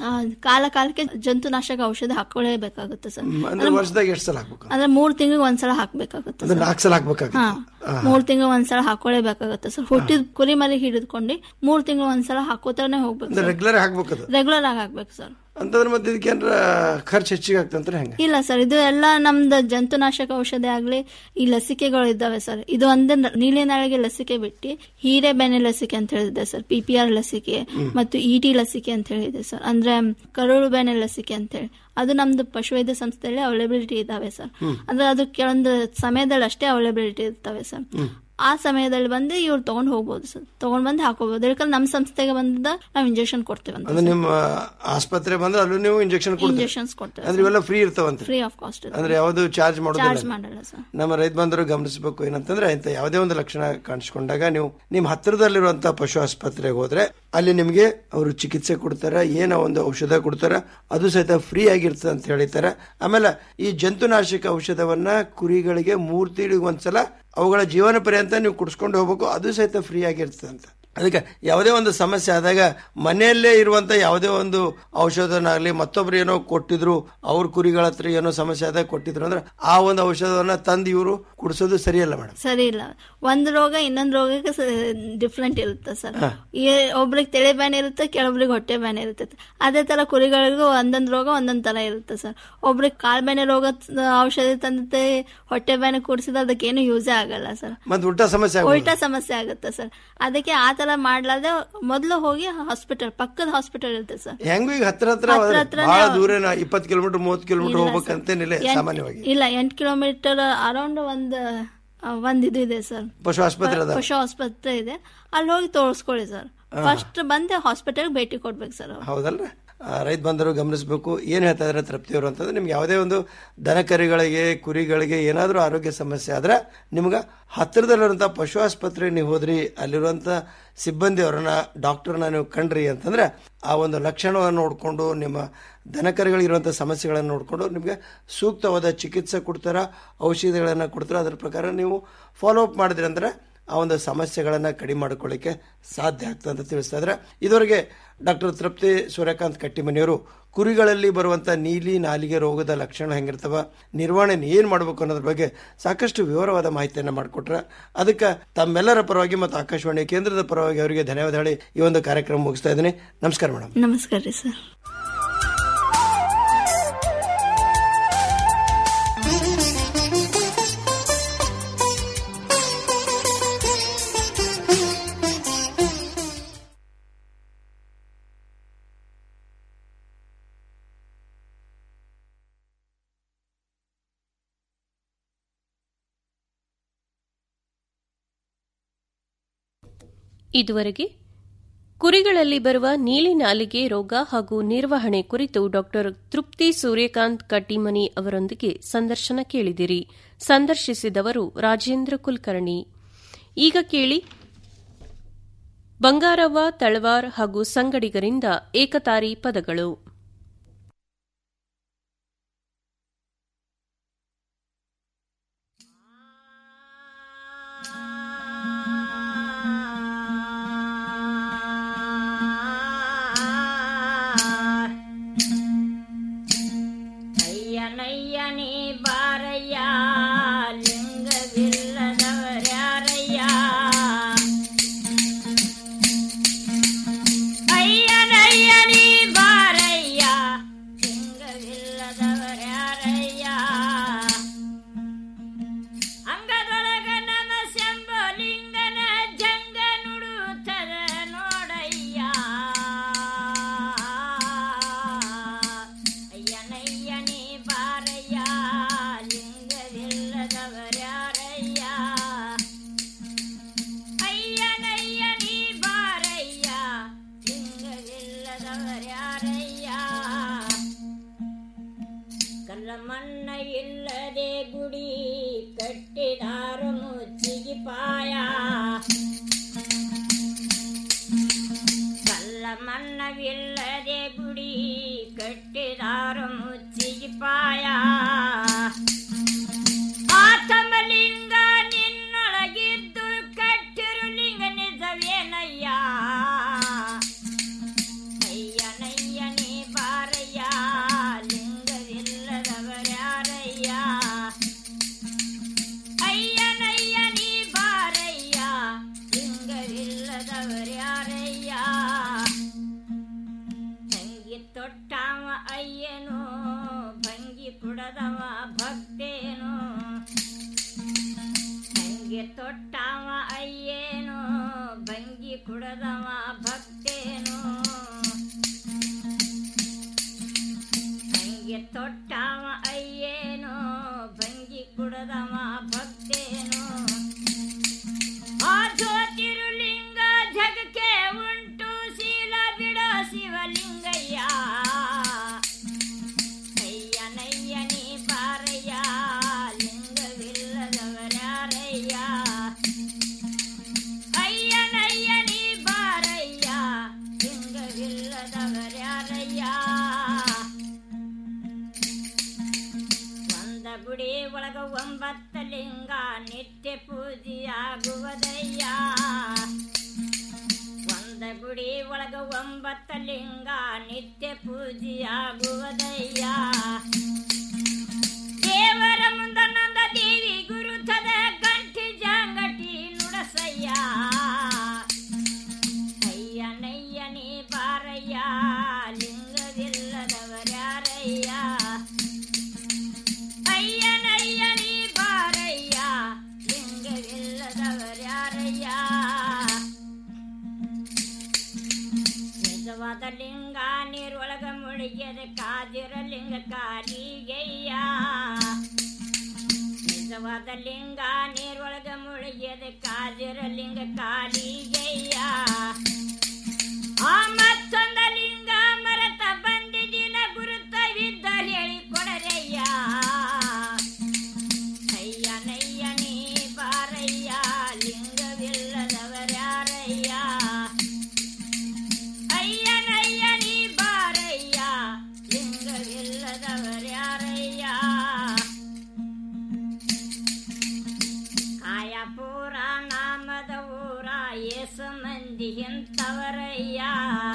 ಕಾಲ ಕಾಲಕ್ಕೆ ಜಂತುನಾಶಕ ಔಷಧ ಹಾಕೊಳ್ಳೇಬೇಕಾಗುತ್ತೆ ಸರ್ ಅಂದ್ರೆ ವರ್ಷದಾಗ ಎಷ್ಟು ಸಲ ಹಾಕ್ಬೇಕು ಅಂದ್ರೆ ಮೂರ್ ತಿಂಗಳಿಗೆ ಒಂದ್ಸಲ ಹಾಕ್ಬೇಕಾಗುತ್ತೆ ಅಂದ್ರೆ ಸರ್. ನಾಲ್ಕು ಸಲ ಹಾಕ್ಬೇಕಾಗುತ್ತೆ ಹಾ ಮೂರ್ ತಿಂಗಳು ಒಂದ್ಸಲ ಹಾಕೊಳ್ಳೇಬೇಕಾಗುತ್ತೆ ಸರ್ ಹುಟ್ಟಿದ ಕುರಿ ಮರಿ ಹಿಡಿದ್ಕೊಂಡು ಮೂರ್ ತಿಂಗಳು ಒಂದ್ಸಲ ಹಾಕೋತಾನೆ ಹೋಗ್ಬೇಕು ಅಂದ್ರೆ ರೆಗ್ಯುಲರ್ ಹಾಕ್ಬೇಕದು ರೆಗ್ಯುಲರ್ ಆಗಿ ಹಾಕ್ಬೇಕು ಸರ್ ಅಂತಂದ್ರೆ ಮತ್ತೆ ಇದಕ್ಕೆ ಏನಾರ ಖರ್ಚು ಹೆಚ್ಚಿಗೆ ಆಗ್ತಂದ್ರೆ ಹೆಂಗ ಇಲ್ಲ ಸರ್ ಇದು ಎಲ್ಲ ನಮ್ದು ಜಂತುನಾಶಕ ಔಷಧಿ ಆಗ್ಲಿ ಈ ಲಸಿಕೆಗಳು ಇದ್ದಾವೆ ಸರ್ ಇದು ಒಂದೇ ನ- ನೀಲಿ ನಾಳಿಗೆ ಲಸಿಕೆ ಬಿಟ್ಟು ಹೀರೆಬೆನೆ ಲಸಿಕೆ ಅಂತ ಹೇಳಿದೆ ಸರ್ ಪಿ ಪಿ ಆರ್ ಲಸಿಕೆ ಮತ್ತು ಇ ಟಿ ಲಸಿಕೆ ಅಂತ ಹೇಳಿದೆ ಸರ್ ಅಂದ್ರೆ ಕರುಳು ಬೆನೆ ಲಸಿಕೆ ಅಂತ ಹೇಳಿ ಅದು ನಮ್ದು ಪಶುವೈದ್ಯ ಸಂಸ್ಥೆಯಲ್ಲಿ ಅವೈಲಬಿಲಿಟಿ ಇದಾವೆ ಸರ್ ಅಂದ್ರೆ ಅದು ಕೆಲವೊಂದು ಸಮಯದಲ್ಲಿ ಅಷ್ಟೇ ಅವೈಲಬಿಲಿಟಿ ಇರ್ತವೆ ಸರ್ ಆ ಸಮಯದಲ್ಲಿ ಬಂದು ಇವ್ರು ತಗೊಂಡ್ ಹೋಗ್ಬೋದು ಸರ್ ತಗೊಂಡ್ ಬಂದು ಹಾಕೋಬಹುದು ಯಾಕಂದ್ರೆ ನಮ್ಮ ಸಂಸ್ಥೆಗೆ ಬಂದ ನಾವು ಇಂಜೆಕ್ಷನ್ ಕೊಡ್ತೇವೆ ಅಂತ ಅಂದ್ರೆ ನಿಮ್ಮ ಆಸ್ಪತ್ರೆ ಬಂದ್ರೆ ಅಲ್ಲೂ ನೀವು ಇಂಜೆಕ್ಷನ್ ಕೊಡ್ತೀರಿ ಇಂಜೆಕ್ಷನ್ಸ್ ಕೊಡ್ತೇವೆ ಅಂದ್ರೆ ಇವೆಲ್ಲ ಫ್ರೀ ಇರ್ತಾವಂತ ಫ್ರೀ ಆಫ್ ಕಾಸ್ಟ್ ಅಂದ್ರೆ ಯಾವುದು ಚಾರ್ಜ್ ಚಾರ್ಜ್ ಮಾಡೋದಿಲ್ಲ ಮಾಡಲ್ಲ ಸರ್ ನಮ್ಮ ರೈತ ಬಂದರು ಗಮನಿಸಬೇಕು ಏನಂತಂದ್ರೆ ಇಂಥ ಯಾವುದೇ ಒಂದು ಲಕ್ಷಣ ಕಾಣಿಸ್ಕೊಂಡಾಗ ನೀವು ನಿಮ್ಮ ಹತ್ತಿರದಲ್ಲಿರುವಂತಹ ಪಶು ಆಸ್ಪತ್ರೆಗೆ ಹೋದ್ರೆ ಅಲ್ಲಿ ನಿಮಗೆ ಅವರು ಚಿಕಿತ್ಸೆ ಕೊಡ್ತಾರೆ ಏನೋ ಒಂದು ಔಷಧ ಕೊಡ್ತಾರೆ ಅದು ಸಹಿತ ಫ್ರೀ ಆಗಿರ್ತದೆ ಅಂತ ಹೇಳಿದ್ದಾರೆ ಆಮೇಲೆ ಈ ಜಂತುನಾಶಕ ಔಷಧವನ್ನ ಕುರಿಗಳಿಗೆ ಮೂರ್ ತಿಂಗಳಿಗೆ ಒಂದ್ಸಲ ಅವುಗಳ ಜೀವನ ಪರ್ಯಂತ ನೀವು ಕುಡಿಸ್ಕೊಂಡು ಹೋಗ್ಬೇಕು ಅದು ಸಹಿತ ಫ್ರೀ ಆಗಿರ್ತದೆ ಅಂತ ಅದಕ್ಕೆ ಯಾವುದೇ ಒಂದು ಸಮಸ್ಯೆ ಆದಾಗ ಮನೆಯಲ್ಲೇ ಇರುವಂತ ಯಾವುದೇ ಒಂದು ಔಷಧನಾಗ್ಲಿ ಮತ್ತೊಬ್ರು ಏನೋ ಕೊಟ್ಟಿದ್ರು ಅವ್ರ ಕುರಿಗಳ ಹತ್ರ ಏನೋ ಸಮಸ್ಯೆ ಆದಾಗ ಕೊಟ್ಟಿದ್ರು ಅಂದ್ರೆ ಆ ಒಂದು ಔಷಧವನ್ನ ತಂದು ಇವರು ಕುಡಿಸೋದು ಸರಿಯಲ್ಲ ಮೇಡಮ್ ಸರಿ ಇಲ್ಲ ಒಂದ್ ರೋಗ ಇನ್ನೊಂದ್ ರೋಗಕ್ಕೆ ಡಿಫ್ರೆಂಟ್ ಇರುತ್ತೆ ಸರ್ ಹಾ. ಈ ಒಬ್ರಿಗೆ ತಲೆ ಬ್ಯಾನ್ ಇರುತ್ತೆ ಕೆಲವೊಬ್ರಿಗೆ ಹೊಟ್ಟೆ ಬ್ಯಾನ್ ಇರುತ್ತೆ ಅದೇ ತರ ಕುರಿಗಳಿಗೂ ಒಂದೊಂದ್ ರೋಗ ಒಂದೊಂದ್ ತರ ಇರುತ್ತೆ ಸರ್ ಒಬ್ರಿಗೆ ಕಾಲ್ ಬೇನೆ ರೋಗ ಔಷಧಿ ತಂದತೆ ಹೊಟ್ಟೆ ಬ್ಯಾನೆ ಕುಡಿಸಿದ್ರೆ ಅದಕ್ಕೇನು ಯೂಸೇ ಆಗಲ್ಲ ಸರ್ ಮತ್ತೆ ಉಲ್ಟಾ ಸಮಸ್ಯೆ ಆಗ್ಬೋದು. ಉಲ್ಟಾ ಸಮಸ್ಯೆ ಆಗುತ್ತೆ ಸರ್ ಅದಕ್ಕೆ ಆ ತರ ಮಾಡ್ಲಾರ್ದೆ ಮೊದ್ಲು ಹೋಗಿ ಹಾಸ್ಪಿಟಲ್ ಪಕ್ಕದ ಹಾಸ್ಪಿಟಲ್ ಇರುತ್ತೆ ಸರ್ ಹೆಂಗೂ ಈಗ ಹತ್ರ ಹತ್ರ ಹತ್ರ ಹತ್ರನೇ ಬಹಳ ಅವ್ರು- ದೂರ ಇಪ್ಪತ್ತು ಕಿಲೋಮೀಟರ್ ಮೂವತ್ತು ಕಿಲೋಮೀಟರ್ ಇಲ್ಲ ಹೋಗ್ಬೇಕಂತೇನಿಲ್ಲ ಎಂಟ್- ಸಾಮಾನ್ಯವಾಗಿ ಇಲ್ಲ ಎಂಟು ಕಿಲೋಮೀಟರ್ ಅರೌಂಡ್ ಒಂದ್ ಆ, ಒಂದ್ ಇದು ಇದೆ ಸರ್ ಪಶು ಆಸ್ಪತ್ರೆ ಅದ ಪಶು ಆಸ್ಪತ್ರೆ ಇದೆ ಅಲ್ಲಿ ಹೋಗಿ ತೋರಿಸ್ಕೊಳ್ಳಿ ಸರ್ ಫಸ್ಟ್ ಬಂದೆ ಹಾಸ್ಪಿಟಲ್ ಭೇಟಿ ಕೊಡ್ಬೇಕು ಸರ್ ಅವ್ರು. ಹೌದಲ್ರ ಆ, ರೈತ ಬಂದರು ಗಮನಿಸಬೇಕು ಏನು ಹೇಳ್ತಾ ಇದ್ದಾರೆ ತೃಪ್ತಿಯವರು ಅಂತಂದ್ರೆ ನಿಮ್ಗೆ ಯಾವುದೇ ಒಂದು ದನಕರಿಗಳಿಗೆ ಕುರಿಗಳಿಗೆ ಏನಾದರೂ ಆರೋಗ್ಯ ಸಮಸ್ಯೆ ಆದ್ರೆ ನಿಮ್ಗೆ ಹತ್ತಿರದಲ್ಲಿರುವಂಥ ಪಶು ಆಸ್ಪತ್ರೆಗೆ ನೀವು ಹೋದ್ರಿ ಅಲ್ಲಿರುವಂಥ ಸಿಬ್ಬಂದಿ ಅವರನ್ನ ಡಾಕ್ಟರ್ನ ನೀವು ಕಂಡ್ರಿ ಅಂತಂದ್ರೆ ಆ ಒಂದು ಲಕ್ಷಣವನ್ನು ನೋಡಿಕೊಂಡು ನಿಮ್ಮ ದನಕರಿಗಳಿರುವಂಥ ಸಮಸ್ಯೆಗಳನ್ನು ನೋಡಿಕೊಂಡು ನಿಮಗೆ ಸೂಕ್ತವಾದ ಚಿಕಿತ್ಸೆ ಕೊಡ್ತಾರ ಔಷಧಿಗಳನ್ನು ಕೊಡ್ತಾರ ಅದ್ರ ಪ್ರಕಾರ ನೀವು ಫಾಲೋ ಅಪ್ ಮಾಡಿದ್ರಿ ಅಂದ್ರೆ ಆ ಒಂದು ಸಮಸ್ಯೆಗಳನ್ನು ಕಡಿಮೆ ಮಾಡ್ಕೊಳ್ಳಿಕ್ಕೆ ಸಾಧ್ಯ ಆಗ್ತದೆ ಅಂತ ತಿಳಿಸ್ತಾ ಇದ್ರೆ ಇದುವರೆಗೆ ಡಾಕ್ಟರ್ ತೃಪ್ತಿ ಸೂರ್ಯಕಾಂತ್ ಕಟ್ಟಿಮನಿಯವರು ಕುರಿಗಳಲ್ಲಿ ಬರುವಂತ ನೀಲಿ ನಾಲಿಗೆ ರೋಗದ ಲಕ್ಷಣ ಹೆಂಗಿರ್ತವ ನಿರ್ವಹಣೆ ಏನ್ ಮಾಡ್ಬೇಕು ಅನ್ನೋದ್ರ ಬಗ್ಗೆ ಸಾಕಷ್ಟು ವಿವರವಾದ ಮಾಹಿತಿಯನ್ನ ಮಾಡಿಕೊಟ್ರ ಅದಕ್ಕೆ ತಮ್ಮೆಲ್ಲರ ಪರವಾಗಿ ಮತ್ತು ಆಕಾಶವಾಣಿ ಕೇಂದ್ರದ ಪರವಾಗಿ ಅವರಿಗೆ ಧನ್ಯವಾದ ಹೇಳಿ ಈ ಒಂದು ಕಾರ್ಯಕ್ರಮ ಮುಗಿಸ್ತಾ ಇದ್ದೀನಿ ನಮಸ್ಕಾರ ಮೇಡಮ್ ನಮಸ್ಕಾರ ರೀ ಸರ್ ಇದುವರೆಗೆ ಕುರಿಗಳಲ್ಲಿ ಬರುವ ನೀಲಿ ನಾಲಿಗೆ ರೋಗ ಹಾಗೂ ನಿರ್ವಹಣೆ ಕುರಿತು ಡಾಕ್ಟರ್ ತೃಪ್ತಿ ಸೂರ್ಯಕಾಂತ್ ಕಟ್ಟಿಮನಿ ಅವರೊಂದಿಗೆ ಸಂದರ್ಶನ ಕೇಳಿದಿರಿ ಸಂದರ್ಶಿಸಿದವರು ರಾಜೇಂದ್ರ ಕುಲಕರ್ಣಿ ಈಗ ಕೇಳಿ ಬಂಗಾರವ್ವ ತಳವಾರ್ ಹಾಗೂ ಸಂಗಡಿಗರಿಂದ ಏಕತಾರಿ ಪದಗಳು ಅಯ್ಯನಯ್ಯನೇ ಬಾರಯ್ಯ ಲಿಂಗವಿಲ್ಲದವರ್ಯಾರಯ್ಯ ಅಯ್ಯನಯ್ಯನೇ ಬಾರಯ್ಯ ಲಿಂಗವಿಲ್ಲದವರ್ಯಾರಯ್ಯ ಅಂಗದೊಳಗ ನಮ ಶಂಭಲಿಂಗನ ಜಂಗ ನುಡುತ್ತದ ನೋಡಯ್ಯ ಅಯ್ಯನಯ್ಯನೇ ಬಾರಯ್ಯ ಲಿಂಗವಿಲ್ಲದವರ್ಯಾರಯ್ಯ ಅಯ್ಯನಯ್ಯನೇ ಬಾರಯ್ಯ ಲಿಂಗವಿಲ್ಲದವರ್ಯಾರಯ್ಯ ಕಲ್ಲ ಮಣ್ಣ ಇಲ್ಲದೆ ಗುಡಿ ಕಟ್ಟಿದಾರು ಮುಚ್ಚಿಗೆ ಪಾಯ ಕಲ್ಲ ಮಣ್ಣವಿಲ್ಲದೆ ಗುಡಿ ಕಟ್ಟಿದಾರು ಮುಚ್ಚಿಗೆ ಪಾಯ ಆತಮಲಿಂಗ ನಿನ್ನೊಳಗಿದ್ದು ಕಟ್ಟಿರು ಲಿಂಗ ನಿಜವೇನಯ್ಯ ಅಯ್ಯನಯ್ಯನೇ ಬಾರಯ್ಯ ಲಿಂಗವಿಲ್ಲದವರ್ಯಾರಯ್ಯ ಅಯ್ಯನಯ್ಯನೇ ಬಾರಯ್ಯ ಲಿಂಗವಿಲ್ಲದವರ್ಯಾರಯ್ಯ ತಂಗಿ ತೊಟ್ಟಾವ ಅಯ್ಯನೋ ಭಂಗಿ ಕುಡದವ ಭಕ್ತೇನೋ ತಂಗಿ ತೊಟ್ಟಾವ ಅಯ್ಯೇನೋ ಭಂಗಿ ಕುಡದವ ಭಕ್ತೇನೋ ತಂಗಿ ತೊಟ್ಟಾವ ಅಯ್ಯೇನೋ ಭಂಗಿ ಕುಡದವ ಭಕ್ತೇನೋ ಆ ಜ್ಯೋತಿರುಲಿಂಗ ಜಗಕ್ಕೆ ಉಂಟು ಶೀಲ ಬಿಡೋ ಶಿವಲಿಂಗಯ್ಯ ಅಯ್ಯನಯ್ಯನೇ ಬಾರಯ್ಯ ಲಿಂಗವಿಲ್ಲದವರ್ಯಾರಯ್ಯ ಅಯ್ಯನಯ್ಯನೇ ಬಾರಯ್ಯ ಲಿಂಗವಿಲ್ಲದವರ್ಯಾರಯ್ಯ ಒಂದ ಗುಡಿ ಒಳಗ ಒಂಬತ್ತ ಲಿಂಗ ನಿತ್ಯ ಪೂಜೆಯಾಗುವುದಯ್ಯ ಒಂದ ಗುಡಿ ಒಳಗ ಒಂಬತ್ತ ಲಿಂಗ ನಿತ್ಯ ಪೂಜೆಯಾಗುವುದಯ್ಯ ದೇವರ ಮುಂದ ನಂದ ದೇವಿ ಗುರುತದ ಗಂಟಿ ಜಂಗಟಿ ನುಡಸಯ್ಯ ಅಯ್ಯನಯ್ಯನೇ ಬಾರಯ್ಯ ಲಿಂಗವಿಲ್ಲದವರ್ಯಾರಯ್ಯ ಅಯ್ಯನಯ್ಯನೇ ಬಾರಯ್ಯ ಲಿಂಗವಿಲ್ಲದವರ್ಯಾರಯ್ಯ ನಿಜವಾದ ಲಿಂಗ ನೀರೊಳಗ ಮುಳುಗ್ಯದ ಕಾದಿರ ಲಿಂಗ ಕಾಲಿಗೆಯ್ಯ ನಿಜವಾದ ಲಿಂಗ ನೀರೊಳಗ ಮುಳುಗ್ಯದ ಕಾದಿರ ಲಿಂಗ ಕಾಲಿಗೆಯ್ಯ ಆ ಮತ್ತೊಂದ ಲಿಂಗ ಮರತ ಬಂದಿದಿನ ಗುರುತವಿದ್ದ ಹೇಳಿ ಕೊಡರಯ್ಯ ಅಯ್ಯನಯ್ಯನೇ ಬಾರಯ್ಯ ಲಿಂಗವಿಲ್ಲದವರ್ಯಾರಯ್ಯ ಅಯ್ಯನಯ್ಯನೇ ಬಾರಯ್ಯ ಲಿಂಗವಿಲ್ಲದವರ್ಯಾರಯ್ಯ ಕಾಯಪುರ ನಾಮ ತವರಯ್ಯ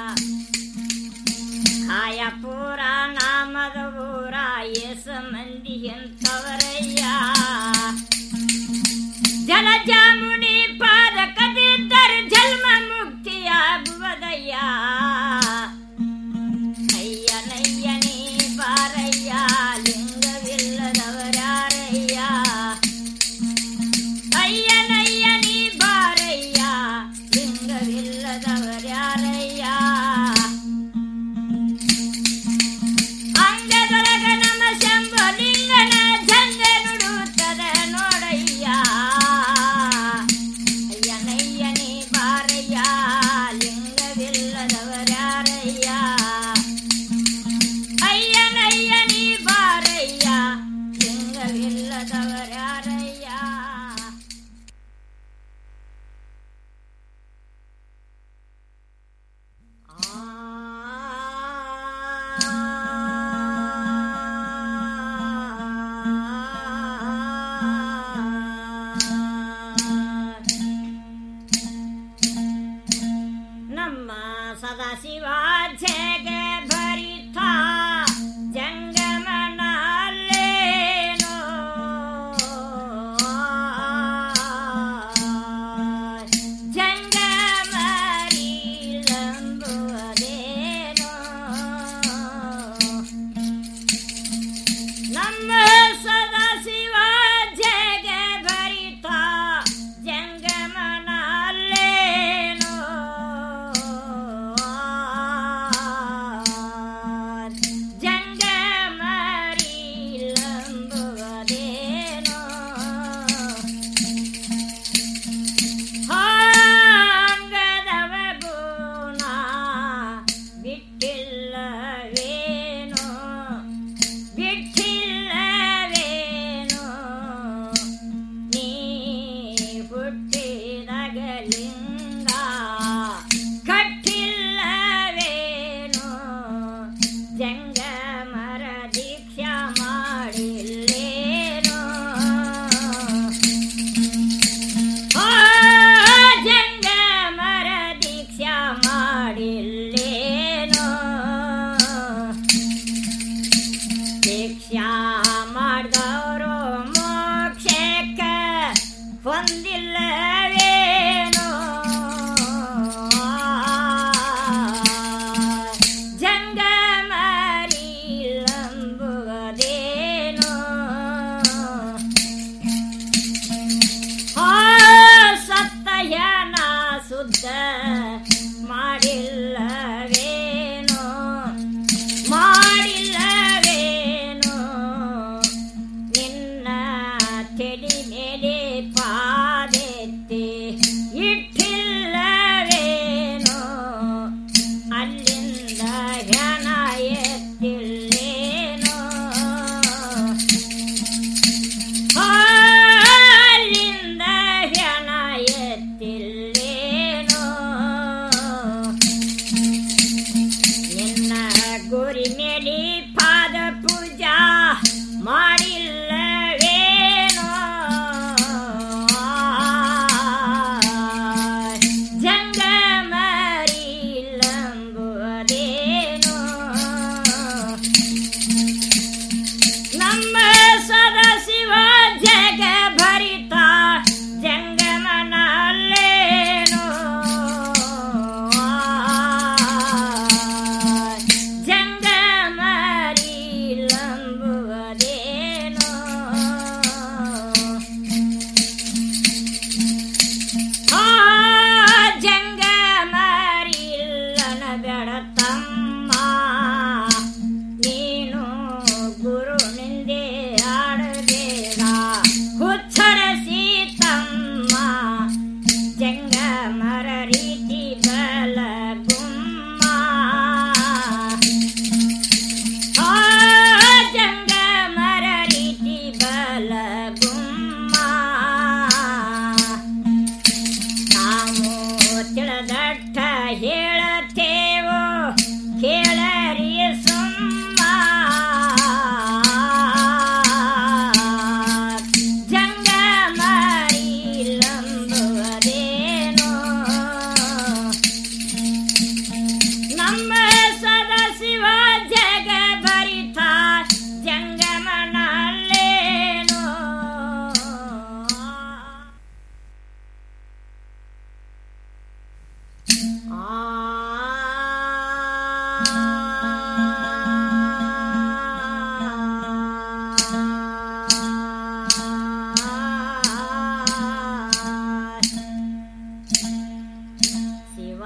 ಕಾಯಪುರ ನಾಮದ ಊರ ಎಸ ಮಂದಿ ಎಂತವರಯ್ಯ ಜಲಜಾಮುನಿ ಪಾದ ಕದಿದ್ದರೆ ಜನ್ಮ ಮುಕ್ತಿಯಾಗುವುದಯ್ಯ ಅಯ್ಯನಯ್ಯನೇ ಬಾರಯ್ಯ ಲಿಂಗವಿಲ್ಲದವರಾರಯ್ಯ ಅಯ್ಯನಯ್ಯನೇ ಬಾರಯ್ಯ ಲಿಂಗವಿಲ್ಲದವರ್ಯಾರಯ್ಯ ಅಂಗದೊಳಗ ನಮ್ಮ ಶಂಭಲಿಂಗನ ಝಂಡೆ ನುಡುತ್ತದೆ ನೋಡಯ್ಯ ಅಯ್ಯನಯ್ಯನೇ ಬಾರಯ್ಯ ಲಿಂಗವಿಲ್ಲದವರ್ಯಾರಯ್ಯ ಅಯ್ಯನಯ್ಯನೇ ಬಾರಯ್ಯ ಲಿಂಗವಿಲ್ಲದವರ್ಯಾರಯ್ಯ ನಮ್ಮ ಸದಾಶಿವ ಜಗ ಭರಿತ ಜಂಗಮನಲ್ಲೇನೋ ಜಂಗಮರಿಲಂಬುವುದೇನೋ ನಮ್ಮ ಸದಾಶಿವ ಜಗ ಭರಿತ ಜಂಗಮನಲ್ಲೇನೋ ಜಂಗಮರಿಲಂಬುವುದೇನೋ ಹಾಂಗದವ ಗುಣ ಬಿಟ್ಟಿಲ್ಲವೇನೋ ಬಿಟ್ಟಿಲ್ಲವೇನೋ ನೀ ಹುಟ್ಟಿದಾಗ ಲಿಂಗ ಕಟ್ಟಿಲ್ಲವೇನೋ ಜಂಗಮರ ದೀಕ್ಷಾ ಮಾಡಿಲ್ಲೇನೋ ಆ ಜಂಗಮರ ದೀಕ್ಷಾ ಮಾಡಿಲ್ಲೇನೋ ದೀಕ್ಷಾ ಮಾಡಿದವರು ಮೋಕ್ಷಕ್ಕ ಹೊಂದಿಲ್ಲವೇನೋ ಜಂಗಮರಿಲಂಬುವುದೇನೋ ಆ ಸತ್ತಯನ ಸುದ್ದ ಮಾಡಿಲ್ಲವೇನೋ ಮಾಡಿಲ್ಲವೇನೋ ನಿನ್ನ ತೆಡಿ ಮೇಲೆ ಪಾದೆತ್ತಿ ಇಟ್ಟಿಲ್ಲವೇನೋ ಅಲ್ಲಿಂದ ಹೆಣ ಎತ್ತಿಲ್ಲೇನೋ ಅಲ್ಲಿಂದ ಹೆಣ ಎತ್ತಿಲ್ಲೇನೋ ನಿನ್ನ ಗುರಿ ಮೇಲೆ ಪಾದ ಪೂಜಾ ಮಾಡಿಲ್ಲವೇನೋ ಜಂಗಮರಿಲಂಬುವುದೇನೋ ನಮ್ಮ ಸದಾಶಿವ ಜಗ ಭರಿತ ಜಂಗಮನಲ್ಲೇನೋ ಜಂಗಮರಿಲಂಬುವುದೇನೋ ಆ ಜಂಗಮರಿಲ್ಲನ ಬೆಳತಮ್ಮ ನೀನು ಗುರು ನಿಂದೆ ಆಡಬೇಡ ಹುಚ್ಚರಸಿ ತಮ್ಮ ಜಂಗಮರ ರೀತಿ ಬಲಗುಮ್ಮ ಆ ಜಂಗಮರ ರೀತಿ ಬಲಗುಮ್ಮ ನಾವು ತಿಳಿದಟ್ಟ ಹೇಳತೇವೋ ಕೇಳರಿ ಸುಮ್ಮ ಜಂಗಮರಿಲಂಬುವುದೇನೋ ಶಿವ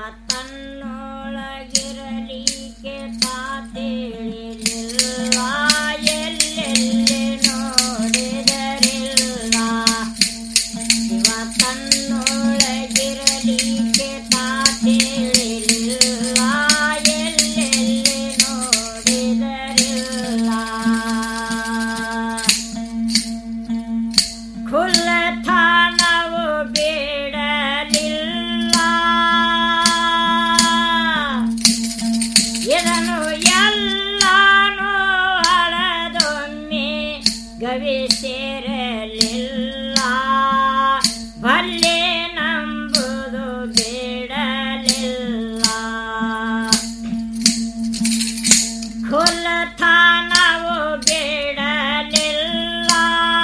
ತನ್ನೊಳಗಿರಲಿಕ್ಕೆ ತಾತೇಳಿಲ್ಲ ಎಲ್ಲೆಲ್ಲಿ ನೋಡಿದರಿಲ್ಲ ಶಿವ ತನ್ನೊಳಗಿರಲಿಕ್ಕೆ ತಾತೇಳಿಲ್ಲ ಎಲ್ಲೆಲ್ಲಿ ನೋಡಿದರಿಲ್ಲ ಖುಲ್ಲಥಾನವು ಬೇಡಲಿಲ್ಲ ಇದನ್ನು ಎಲ್ಲಾನು ಅಳದೊಮ್ಮೆ ಗವಿ ಸೇರಲಿಲ್ಲ ಬಲ್ಲೆ ನಂಬುದು ಬೇಡಲಿಲ್ಲ ಖುಲ್ಲಥಾನವು ಬೇಡಲಿಲ್ಲ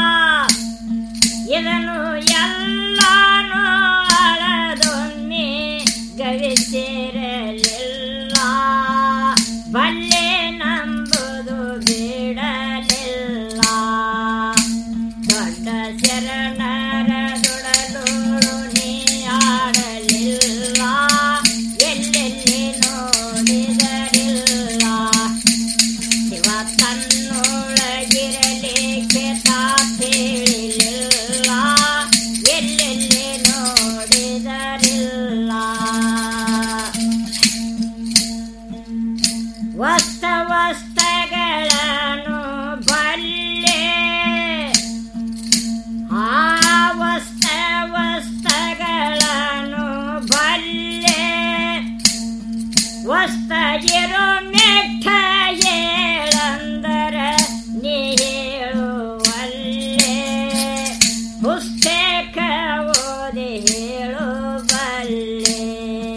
ಇದನ್ನು ಎಲ್ಲಾನು ಅಳದೊಮ್ಮೆ ಗವಿ ಸೇರಲಿಲ್ಲ ಬಲ್ಲೆ ನಂಬುದು ಬೇಡಲಿಲ್ಲ ದೊಡ್ಡ ಶರಣರ ದುಡಲೂರು ನೀ ಆಡಲಿಲ್ಲ ಎಲ್ಲೆಲ್ಲಿ ನೋಡಿದರಿಲ್ಲ ಶಿವ ತನ್ನೊಳಗಿರಲಿಕ್ಕೆ ತಾತೇಳಿಲ್ಲ ಎಲ್ಲೆಲ್ಲಿ ನೋಡಿದರಿಲ್ಲ ವಸ್ತ ವಸ್ತಗಳನ್ನು ಬಲ್ಲೆ ಆ ವಸ್ತ ವಸ್ತಗಳನ್ನು ಬಲ್ಲೆ ವಸ್ತಗಿರೋ ಮೆಟ್ಟ ಹೇಳಂದರ ನೀ ಹೇಳುವಲ್ಲೇ ಪುಸ್ತಕ ಓದಿ ಹೇಳುವಲ್ಲೇ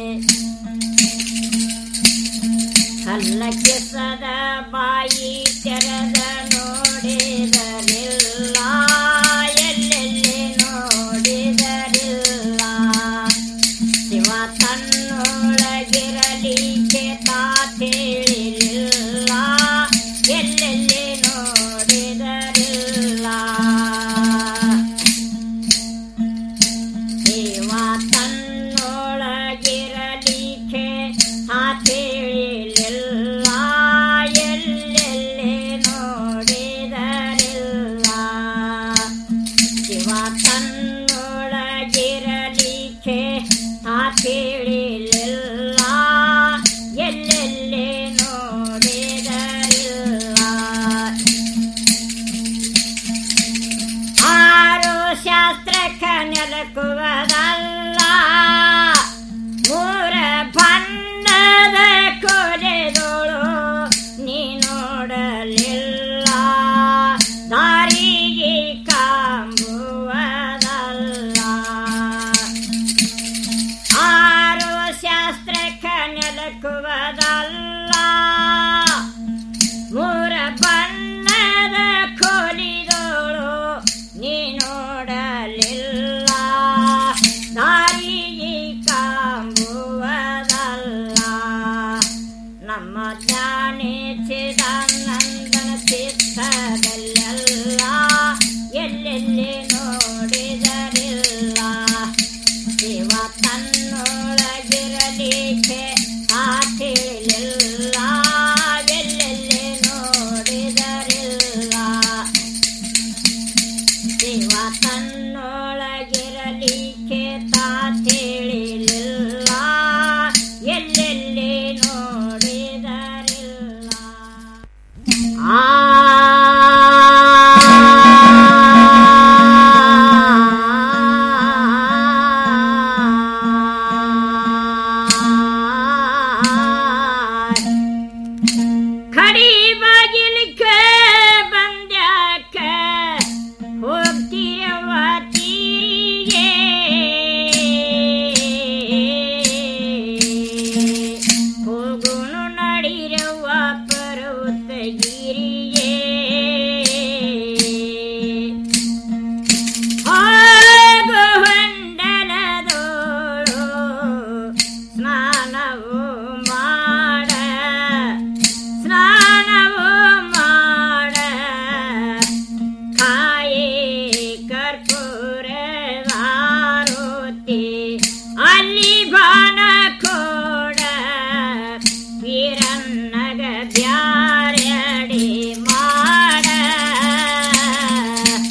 ಕಲ್ಲ ಕೆಸದ ಬಾಯಿ ತೆರೆದ ನೋಡಿದರಿಲ್ಲ ಎಲ್ಲೆಲ್ಲಿ ನೋಡಿದರಿಲ್ಲ ಶಿವ ತನ್ನೊಳಗಿರಲಿಕ್ಕೆ ತಾತೇಳಿಲ್ಲ ಎಲ್ಲೆಲ್ಲಿ ನೋಡಿದರಿಲ್ಲ ಶಿವ ತನ್ನೊಳಗಿರಲಿಕ್ಕೆ ತಾತೇಳಿಲ್ಲ ಎಲ್ಲೆಲ್ಲಿ ನೋಡಿದರಿಲ್ಲ ಶಿವ ತನ್ನೊಳಗಿರಲಿಕ್ಕೆ ತಾತೇಳಿಲ್ಲ ಎಲ್ಲೆಲ್ಲಿ ನೋಡಿದರಿಲ್ಲ ಆರು ಶಾಸ್ತ್ರಕ್ಕ ನೆಲಕುವುದಲ್ಲ ಮೂರ ಬಣ್ಣದ ಕೊಲೆದೋಳು ನೀ ನೋಡಲಿಲ್ಲ ದಾರಿಗೆ ಕಾಂಬುವುದಲ್ಲ ಆರು ಶಾಸ್ತ್ರಕ್ಕ ನೆಲಕುವುದಲ್ಲ